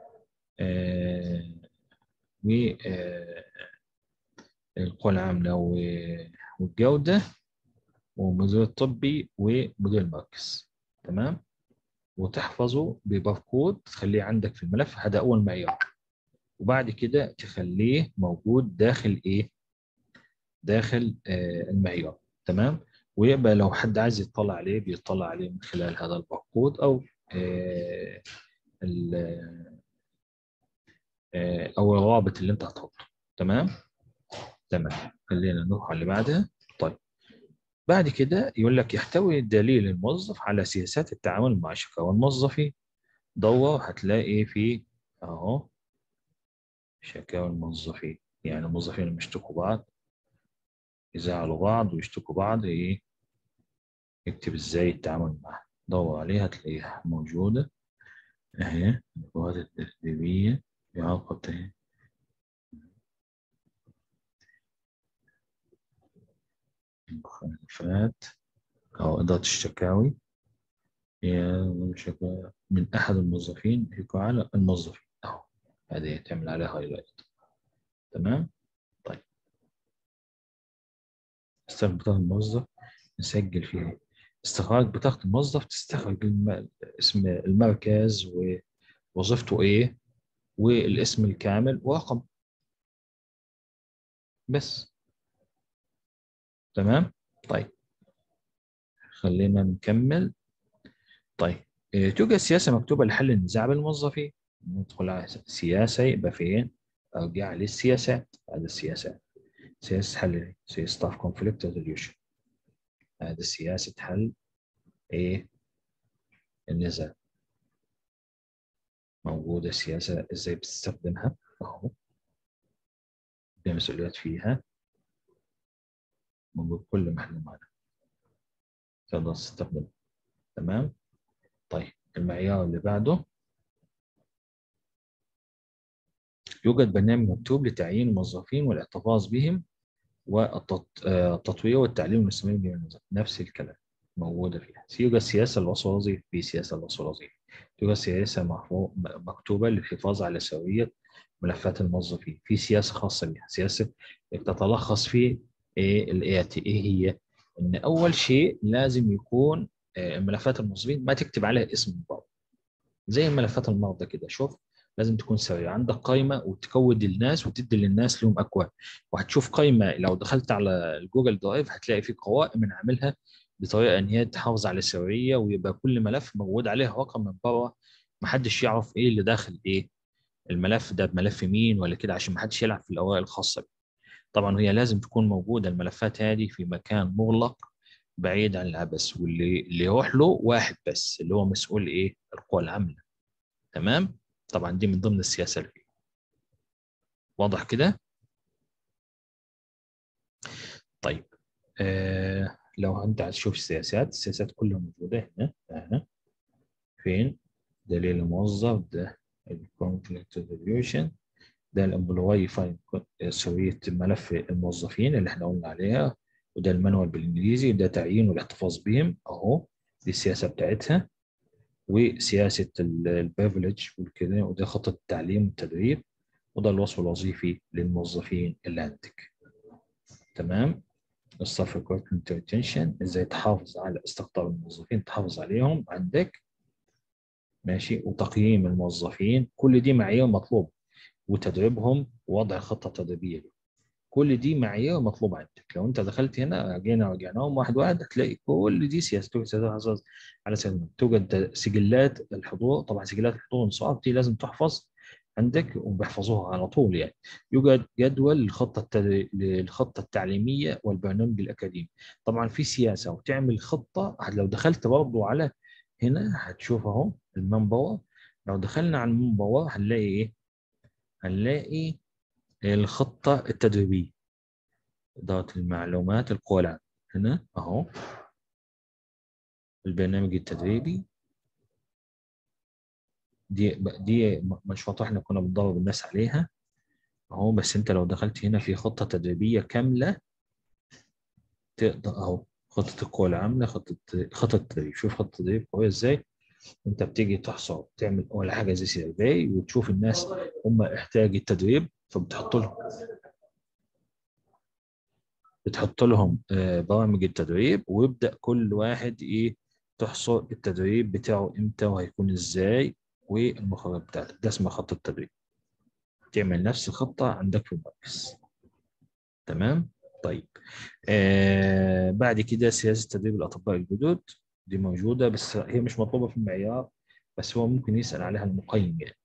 آه و آه القوى العاملة والجودة والمدير الطبي ومدير المركز تمام وتحفظه بباركود تخليه عندك في الملف هذا أول معيار وبعد كده تخليه موجود داخل ايه داخل آه المعيار تمام ويبقى لو حد عايز يطلع عليه بيطلع عليه من خلال هذا الباركود او آه آه او الرابط اللي انت هتحطه تمام تمام خلينا نروح على اللي بعدها طيب بعد كده يقول لك يحتوي دليل الموظف على سياسات التعامل مع شكاوى الموظفين دور هتلاقي في اهو شكاوى الموظفين يعني الموظفين اللي بيشتكوا بعض يزعلوا بعض ويشتكوا بعض ايه يكتب ازاي التعامل معها دور عليها تلاقيها موجودة اهي القواعد التدريبية إعاقة اهي المخالفات أو إدارة الشكاوي هي شكوى من أحد الموظفين يقع على الموظفين أهو هذه تعمل عليها هايلايت تمام طيب استخرج بطاقة الموظف نسجل فيها استخراج بطاقة الموظف تستخرج الم... اسم المركز ووظيفته ايه والاسم الكامل ورقم بس تمام طيب خلينا نكمل طيب توجد سياسة مكتوبة لحل النزاع بالموظفين ندخل على سياسة يبقى فين؟ أرجع للسياسات هذا السياسات سياسة حل سياسة of conflict resolution هذا سياسة حل إيه؟ النزاع موجودة السياسة إزاي بتستخدمها أهو مسؤوليات فيها موجود كل معلوماتها تقدر تستخدمها تمام طيب المعيار اللي بعده يوجد برنامج مكتوب لتعيين الموظفين والاحتفاظ بهم والتطوير والتعليم والاستمرار بهم نفس الكلام موجودة فيها يوجد سياسة للوصف الوظيفي في سياسة للوصف الوظيفي يوجد سياسة مكتوبة للحفاظ على سوية ملفات الموظفين في سياسة خاصة بها سياسة تتلخص في ايه الايه ايه هي ان اول شيء لازم يكون آه، ملفات الموظفين ما تكتب عليها اسم الموظف زي ملفات المرضى كده شوف لازم تكون سريع عندك قائمه وتكود الناس وتدي للناس لهم اكواد وهتشوف قائمه لو دخلت على الجوجل درايف هتلاقي في قوائم من عاملها بطريقه ان هي تحافظ على السريه ويبقى كل ملف موجود عليه رقم من بره محدش يعرف ايه اللي داخل ايه الملف ده بملف مين ولا كده عشان محدش يلعب في الاوراق الخاصه بيه طبعا هي لازم تكون موجوده الملفات هذه في مكان مغلق بعيد عن العبث واللي اللي يروح له واحد بس اللي هو مسؤول ايه القوى العامله تمام طبعا دي من ضمن السياسه اللي فيه واضح كده طيب آه لو انت عايز تشوف السياسات السياسات كلها موجوده هنا هنا فين دليل الموظف ده الكونفليكت ريزوليوشن ده الامبلواي فاين سويه ملف الموظفين اللي احنا قلنا عليها وده المانوال بالانجليزي وده تعيين والاحتفاظ بهم اهو دي السياسه بتاعتها وسياسه البريفليج والكده وده خطه التعليم والتدريب وده الوصف الوظيفي للموظفين اللي عندك تمام الصف ريكروتمنت ريتنشن ازاي تحافظ على استقطاب الموظفين تحافظ عليهم عندك ماشي وتقييم الموظفين كل دي معايير مطلوب وتدريبهم ووضع خطه تدريبيه كل دي معايير مطلوب عندك لو انت دخلت هنا جينا رجعناهم واحد واحد هتلاقي كل دي سياسه توجد على سبيل توجد سجلات الحضور طبعا سجلات الحضور والانصراف دي لازم تحفظ عندك وبيحفظوها على طول يعني يوجد جدول للخطه التد... للخطه التعليميه والبرنامج الاكاديمي طبعا في سياسه وتعمل خطه لو دخلت برضه على هنا هتشوف اهو المنبور لو دخلنا على المنبور هنلاقي ايه هنلاقي الخطة التدريبية إدارة المعلومات القوى العامة هنا أهو البرنامج التدريبي دي دي مشروعات احنا كنا بندرب الناس عليها اهو بس انت لو دخلت هنا في خطة تدريبية كاملة تقدر اهو خطة القوى العاملة خطة خطة التدريب شوف خطة التدريب قوية ازاي انت بتيجي تحصر تعمل اول حاجة زي سيرفي وتشوف الناس هم احتاج التدريب فبتحط لهم بتحط لهم برامج التدريب ويبدا كل واحد ايه تحصر التدريب بتاعه امتى وهيكون ازاي والمخرج بتاعته ده اسمه خط التدريب تعمل نفس الخطه عندك في المركز تمام طيب آه بعد كده سياسه تدريب الاطباء الجدد دي موجوده بس هي مش مطلوبه في المعيار بس هو ممكن يسال عليها المقيم يعني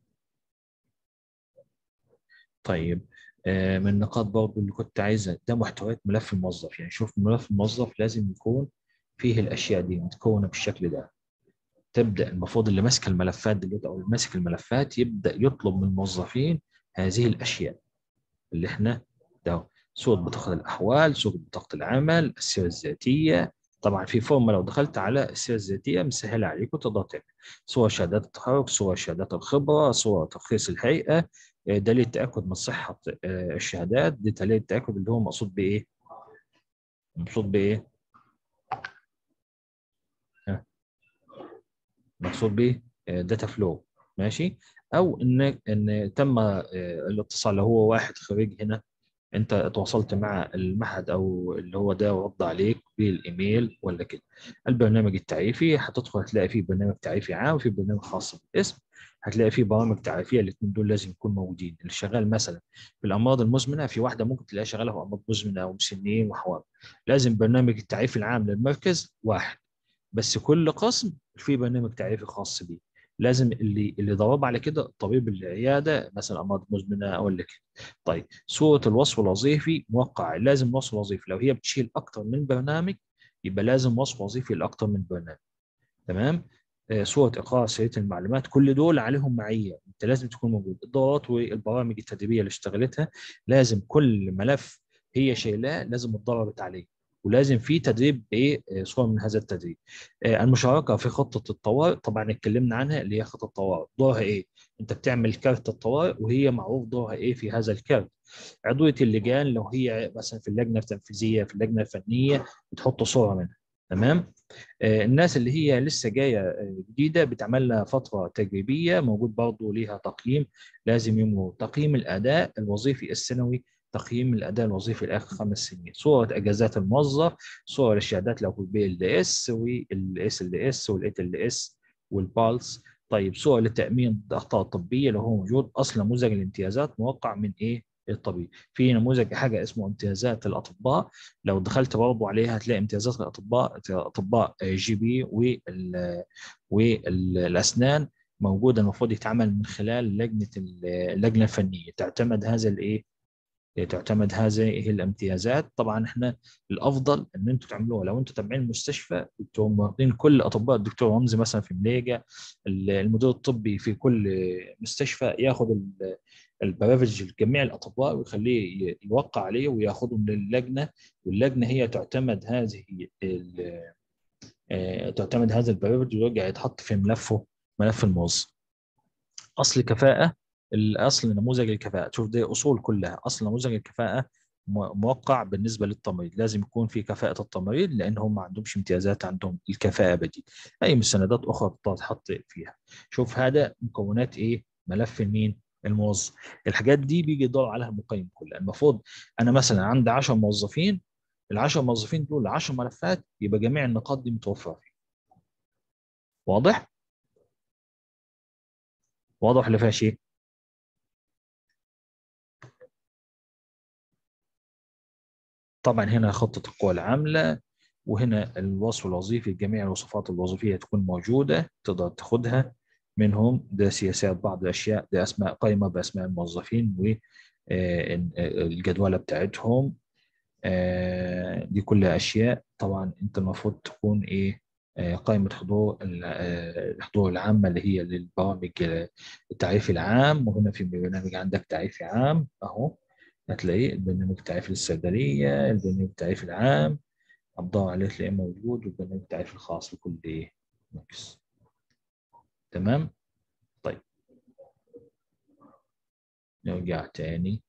طيب آه، من النقاط برضه اللي كنت عايزها ده محتويات ملف الموظف يعني شوف ملف الموظف لازم يكون فيه الاشياء دي متكونه بالشكل ده تبدا المفروض اللي ماسك الملفات دلوقتي او اللي ماسك الملفات يبدا يطلب من الموظفين هذه الاشياء اللي احنا ده صوره بطاقه الاحوال صوره بطاقه العمل السيره الذاتيه طبعا في فورم لو دخلت على السيره الذاتيه مسهله عليك وتقدر تعمل صور شهادات التخرج صور شهادات الخبره صور ترخيص الهيئه آه، دليل التاكد من صحه آه، الشهادات دي دليل التاكد اللي هو مقصود بايه؟ مقصود بايه؟ مقصود بايه؟ داتا فلو ماشي؟ او ان ان تم آه، الاتصال لو هو واحد خريج هنا انت تواصلت مع المعهد او اللي هو ده ورد عليك بالايميل ولا كده البرنامج التعريفي هتدخل هتلاقي فيه برنامج تعريفي عام وفي برنامج خاص بالاسم هتلاقي فيه برامج تعريفيه الاثنين دول لازم يكونوا موجودين اللي شغال مثلا في الامراض المزمنه في واحده ممكن تلاقيها شغاله في امراض مزمنه او مسنين وحوار لازم برنامج التعريفي العام للمركز واحد بس كل قسم في برنامج تعريفي خاص بيه لازم اللي اللي ضرب على كده طبيب العياده مثلا امراض مزمنه او اللي كده طيب صوره الوصف الوظيفي موقع لازم وصف وظيفي لو هي بتشيل اكتر من برنامج يبقى لازم وصف وظيفي لاكتر من برنامج تمام آه، صوره اقرار سريه المعلومات كل دول عليهم معيه انت لازم تكون موجود الدورات والبرامج التدريبيه اللي اشتغلتها لازم كل ملف هي شايلاه لازم اتدربت عليه ولازم في تدريب بايه صور من هذا التدريب المشاركه في خطه الطوارئ طبعا اتكلمنا عنها اللي هي خطه الطوارئ دورها ايه انت بتعمل كارت الطوارئ وهي معروف دورها ايه في هذا الكارت عضويه اللجان لو هي مثلا في اللجنه التنفيذيه في اللجنه الفنيه بتحط صوره منها تمام الناس اللي هي لسه جايه جديده بتعمل لها فتره تجريبيه موجود برضه ليها تقييم لازم يمر تقييم الاداء الوظيفي السنوي تقييم الاداء الوظيفي لاخر خمس سنين صوره اجازات الموظف صور الشهادات لو في البي ال اس والاس ال اس والاي ال اس والبالس طيب صور لتامين الاخطاء الطبيه لو هو موجود اصل نموذج الامتيازات موقع من ايه الطبيب في نموذج حاجه اسمه امتيازات الاطباء لو دخلت برضه عليها هتلاقي امتيازات الاطباء اطباء جي بي وال والاسنان موجوده المفروض يتعمل من خلال لجنه اللجنه الفنيه تعتمد هذا الايه تعتمد هذه الامتيازات طبعا احنا الافضل ان انتم تعملوها لو انتم تابعين المستشفى انتم واخدين كل اطباء الدكتور رمزي مثلا في مليجا المدير الطبي في كل مستشفى ياخذ البرافج لجميع الاطباء ويخليه يوقع عليه وياخذهم للجنه واللجنه هي تعتمد هذه تعتمد هذا البرافج ويرجع يتحط في ملفه ملف الموظف اصل كفاءه الاصل نموذج الكفاءه شوف دي اصول كلها اصل نموذج الكفاءه موقع بالنسبه للتمريض لازم يكون في كفاءه التمريض لان هم ما عندهمش امتيازات عندهم الكفاءه بديل اي مستندات اخرى تتحط فيها شوف هذا مكونات ايه ملف مين الموظف الحاجات دي بيجي يدور عليها المقيم كلها المفروض انا مثلا عندي 10 موظفين ال 10 موظفين دول 10 ملفات يبقى جميع النقاط دي متوفره فيه واضح واضح ولا فيها شيء طبعا هنا خطة القوى العاملة وهنا الوصف الوظيفي جميع الوصفات الوظيفية تكون موجودة تقدر تاخدها منهم ده سياسات بعض الأشياء ده أسماء قائمة بأسماء الموظفين والجدولة بتاعتهم دي كلها أشياء طبعا أنت المفروض تكون إيه قائمة حضور الحضور العامة اللي هي للبرامج التعريفي العام وهنا في برنامج عندك تعريفي عام أهو هتلاقيه البرنامج التعريفي للصيدلية البرنامج التعريفي العام هتدور عليه تلاقيه موجود والبرنامج التعريفي الخاص لكل إيه مكس تمام طيب نرجع تاني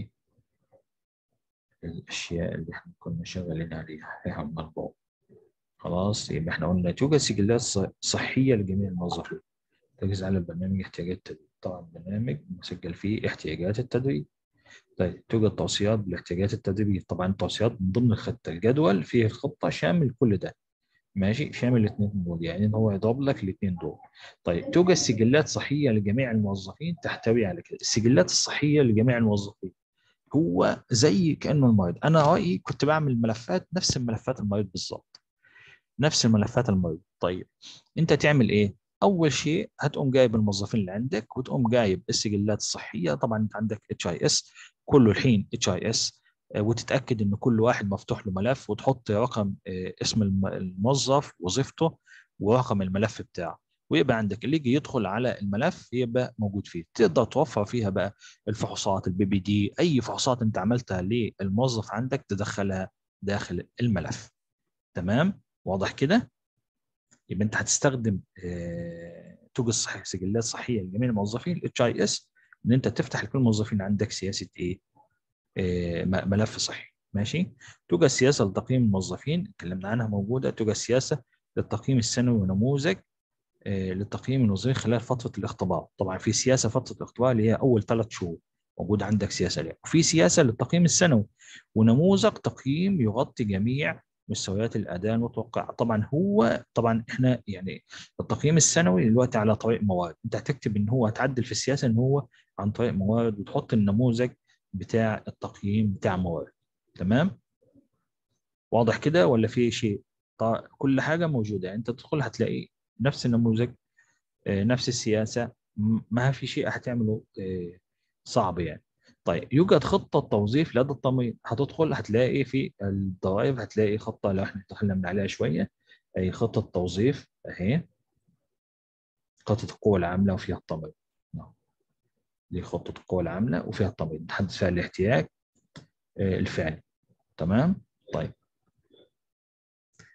للأشياء اللي احنا كنا شغالين عليها هي المربوع خلاص يبقى احنا قلنا توجد سجلات صحية لجميع الموظفين تركز على البرنامج احتياجات التدريب طبعا برنامج مسجل فيه احتياجات التدريب طيب توجد توصيات بالاحتياجات التدريبية طبعا التوصيات من ضمن الخطة الجدول فيه الخطة شامل كل ده ماشي شامل الاثنين دول يعني ان هو يضرب لك الاثنين دول طيب توجد سجلات صحيه لجميع الموظفين تحتوي على كده السجلات الصحيه لجميع الموظفين هو زي كانه المريض انا رايي كنت بعمل ملفات نفس الملفات المريض بالظبط نفس الملفات المريض طيب انت تعمل ايه اول شيء هتقوم جايب الموظفين اللي عندك وتقوم جايب السجلات الصحيه طبعا انت عندك اتش اي اس كله الحين اتش اي اس وتتاكد ان كل واحد مفتوح له ملف وتحط رقم اسم الموظف وظيفته ورقم الملف بتاعه ويبقى عندك اللي يجي يدخل على الملف يبقى موجود فيه تقدر توفر فيها بقى الفحوصات البي بي دي اي فحوصات انت عملتها للموظف عندك تدخلها داخل الملف تمام واضح كده يبقى انت هتستخدم توجد صحيح سجلات صحيه لجميع الموظفين الاتش اي اس ان انت تفتح لكل الموظفين عندك سياسه ايه ملف صحي ماشي توجد سياسه لتقييم الموظفين اتكلمنا عنها موجوده توجد سياسه للتقييم السنوي ونموذج للتقييم الموظفين خلال فتره الاختبار طبعا في سياسه فتره الاختبار اللي هي اول ثلاث شهور موجود عندك سياسه لها وفي سياسه للتقييم السنوي ونموذج تقييم يغطي جميع مستويات الاداء المتوقعه طبعا هو طبعا احنا يعني التقييم السنوي دلوقتي على طريق موارد انت هتكتب ان هو هتعدل في السياسه ان هو عن طريق موارد وتحط النموذج بتاع التقييم بتاع موارد تمام واضح كده ولا في شيء طيب كل حاجه موجوده يعني انت تدخل هتلاقي نفس النموذج نفس السياسه ما في شيء هتعمله صعب يعني طيب يوجد خطه توظيف لدى التمريض هتدخل هتلاقي في الضرائب هتلاقي خطه لو احنا تكلمنا عليها شويه اي خطه توظيف اهي خطه القوى العامله وفيها التمريض دي خطة القوى العاملة وفيها التمريض نتحدث فيها الاحتياج الفعلي تمام طيب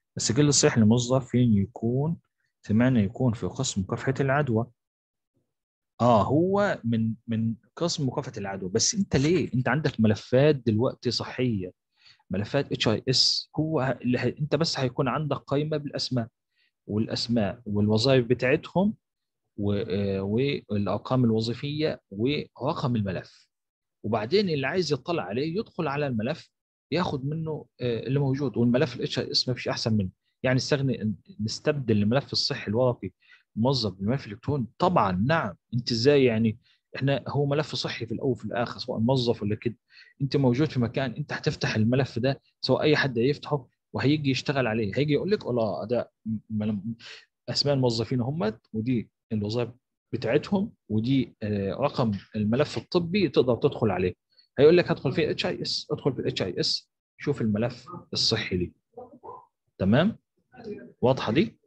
السجل الصحي للموظف فين يكون اتمنى يكون في قسم مكافحة العدوى اه هو من من قسم مكافحة العدوى بس انت ليه انت عندك ملفات دلوقتي صحية ملفات اتش اي اس هو اللي هي- انت بس هيكون عندك قائمة بالاسماء والاسماء والوظائف بتاعتهم و- آه، والارقام الوظيفية ورقم الملف وبعدين اللي عايز يطلع عليه يدخل على الملف ياخد منه آه، اللي موجود والملف الاتش اي اس ما فيش احسن منه يعني نستغني نستبدل الملف الصحي الورقي موظف بالملف الالكتروني طبعا نعم انت ازاي يعني احنا هو ملف صحي في الاول وفي الاخر سواء موظف ولا كده انت موجود في مكان انت هتفتح الملف ده سواء اي حد هيفتحه وهيجي يشتغل عليه هيجي يقول لك والله ده م- اسماء الموظفين هم ودي الوظائف بتاعتهم ودي آه، رقم الملف الطبي تقدر تدخل عليه هيقول لك هدخل في اتش اي اس ادخل في الاتش اي اس شوف الملف الصحي ليه تمام واضحه دي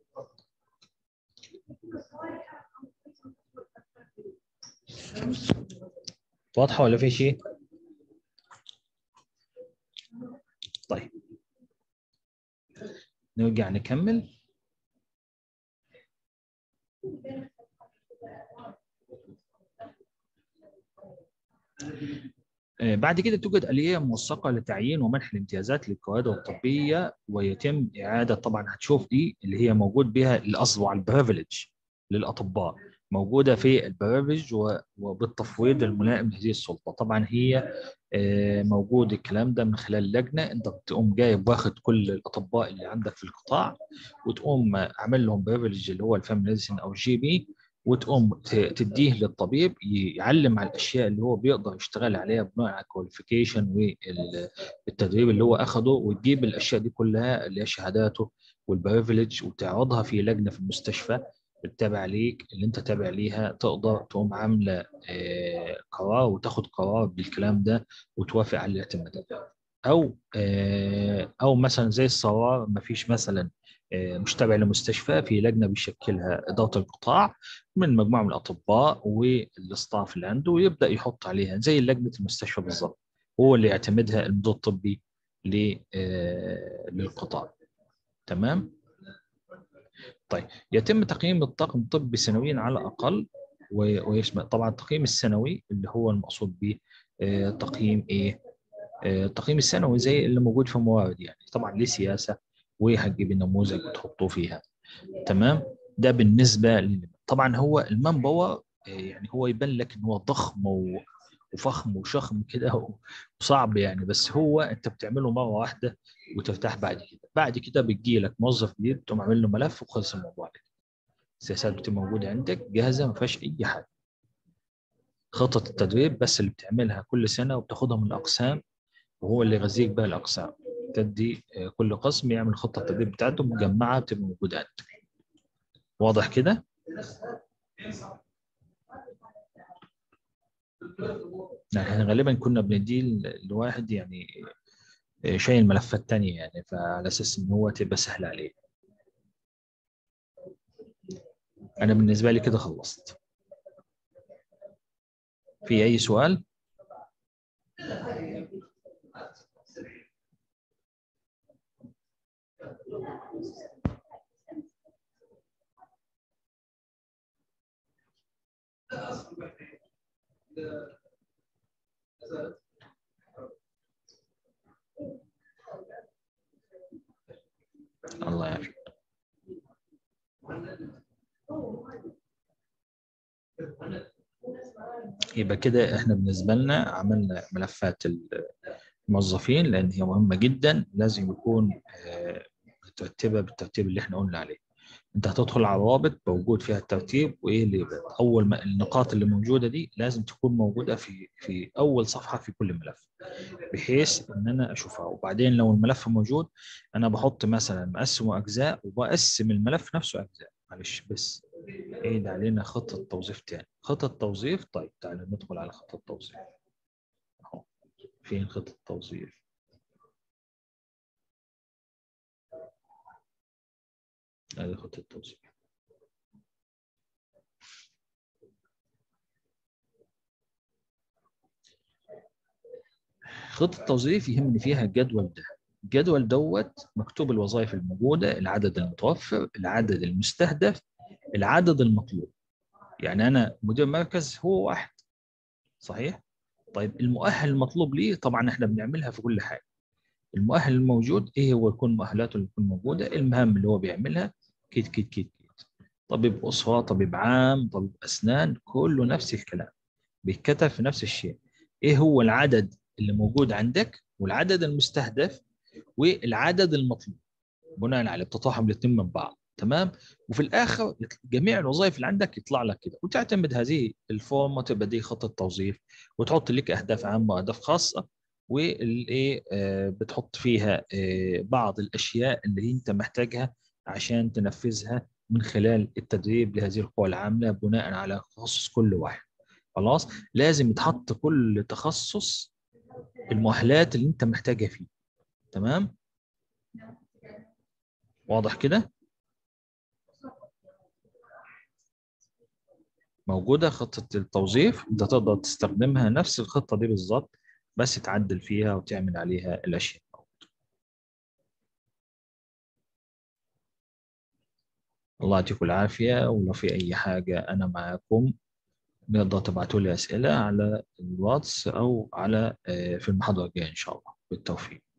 واضحه ولا في شيء طيب نرجع نكمل آه، بعد كده توجد آلية موثقة لتعيين ومنح الامتيازات للكوادر الطبية ويتم إعادة طبعا هتشوف دي اللي هي موجود بها الأصل على البريفليج للأطباء موجودة في البريفليج و- وبالتفويض الملائم لهذه السلطة طبعا هي آه، موجود الكلام ده من خلال لجنة أنت بتقوم جايب واخد كل الأطباء اللي عندك في القطاع وتقوم عامل لهم بريفليج اللي هو الفاميلي ميديسين أو الجي بي وتقوم ت- تديه للطبيب يعلم على الاشياء اللي هو بيقدر يشتغل عليها بناء على الكواليفيكيشن والتدريب اللي هو اخده وتجيب الاشياء دي كلها اللي هي شهاداته والبريفليج وتعرضها في لجنه في المستشفى بتتابع ليك اللي انت تابع ليها تقدر تقوم عامله آه، قرار وتاخد قرار بالكلام ده وتوافق على الاعتمادات او آه، او مثلا زي الصرار ما فيش مثلا آه، مش تابع لمستشفى في لجنه بيشكلها اداره القطاع من مجموعه من الاطباء والاستاف اللي عنده ويبدا يحط عليها زي لجنه المستشفى بالظبط هو اللي يعتمدها المدير الطبي ل- آه، للقطاع تمام طيب يتم تقييم الطاقم الطبي سنويا على الاقل و- ويشمل طبعا التقييم السنوي اللي هو المقصود به آه، تقييم ايه آه، التقييم السنوي زي اللي موجود في موارد يعني طبعا ليه سياسه وهتجيب النموذج وتحطوه فيها تمام ده بالنسبه لل... طبعا هو المان باور آه، يعني هو يبان لك ان هو ضخم و... وفخم وشخم كده وصعب يعني بس هو انت بتعمله مره واحده وترتاح بعد كده بعد كده بتجي لك موظف جديد تقوم عامل له ملف وخلص الموضوع كده السياسات بتبقى موجوده عندك جاهزه ما فيهاش اي حاجه خطط التدريب بس اللي بتعملها كل سنه وبتاخدها من الاقسام وهو اللي يغذيك بقى الاقسام تدي آه، كل قسم يعمل خطه التدريب بتاعته مجمعه بتبقى موجوده عندك واضح كده يعني احنا غالبا كنا بنديه ل- لواحد يعني آه، شايل ملفات تانية يعني فعلى اساس ان هو تبقى سهل عليه انا بالنسبه لي كده خلصت في اي سؤال الله يعافيك يبقى كده احنا بالنسبه لنا عملنا ملفات الموظفين لان هي مهمه جدا لازم يكون آه، مترتبه بالترتيب اللي احنا قلنا عليه انت هتدخل على الرابط موجود فيها الترتيب وايه اللي يبقى. اول ما النقاط اللي موجوده دي لازم تكون موجوده في في اول صفحه في كل ملف بحيث ان انا اشوفها وبعدين لو الملف موجود انا بحط مثلا مقسمه اجزاء وبقسم الملف نفسه اجزاء معلش بس ايه ده علينا خطه توظيف تاني خطه توظيف طيب تعالى ندخل على خطه توظيف اهو فين خطه توظيف هذه خطه التوظيف خطه التوظيف يهمني فيها الجدول ده الجدول دوت مكتوب الوظائف الموجوده العدد المتوفر العدد المستهدف العدد المطلوب يعني انا مدير مركز هو واحد صحيح طيب المؤهل المطلوب ليه طبعا احنا بنعملها في كل حاجه المؤهل الموجود ايه هو يكون مؤهلاته اللي تكون موجوده المهام اللي هو بيعملها كيت كيت كيت كيت طبيب اسره طبيب عام طبيب اسنان كله نفس الكلام بيتكتب في نفس الشيء ايه هو العدد اللي موجود عندك والعدد المستهدف والعدد المطلوب بناء على بتطاحم الاثنين من بعض تمام وفي الاخر جميع الوظائف اللي عندك يطلع لك كده وتعتمد هذه الفورم وتبقى دي خطه توظيف وتحط لك اهداف عامه واهداف خاصه والايه بتحط فيها آه، بعض الاشياء اللي انت محتاجها عشان تنفذها من خلال التدريب لهذه القوى العامله بناء على تخصص كل واحد خلاص لازم يتحط كل تخصص المؤهلات اللي انت محتاجها فيه تمام واضح كده موجوده خطه التوظيف انت تقدر تستخدمها نفس الخطه دي بالظبط بس تعدل فيها وتعمل عليها الاشياء الله يعطيكم العافيه ولو في اي حاجه انا معاكم نقدر تبعتوا لي اسئله على الواتس او على آه، في المحاضره الجايه ان شاء الله بالتوفيق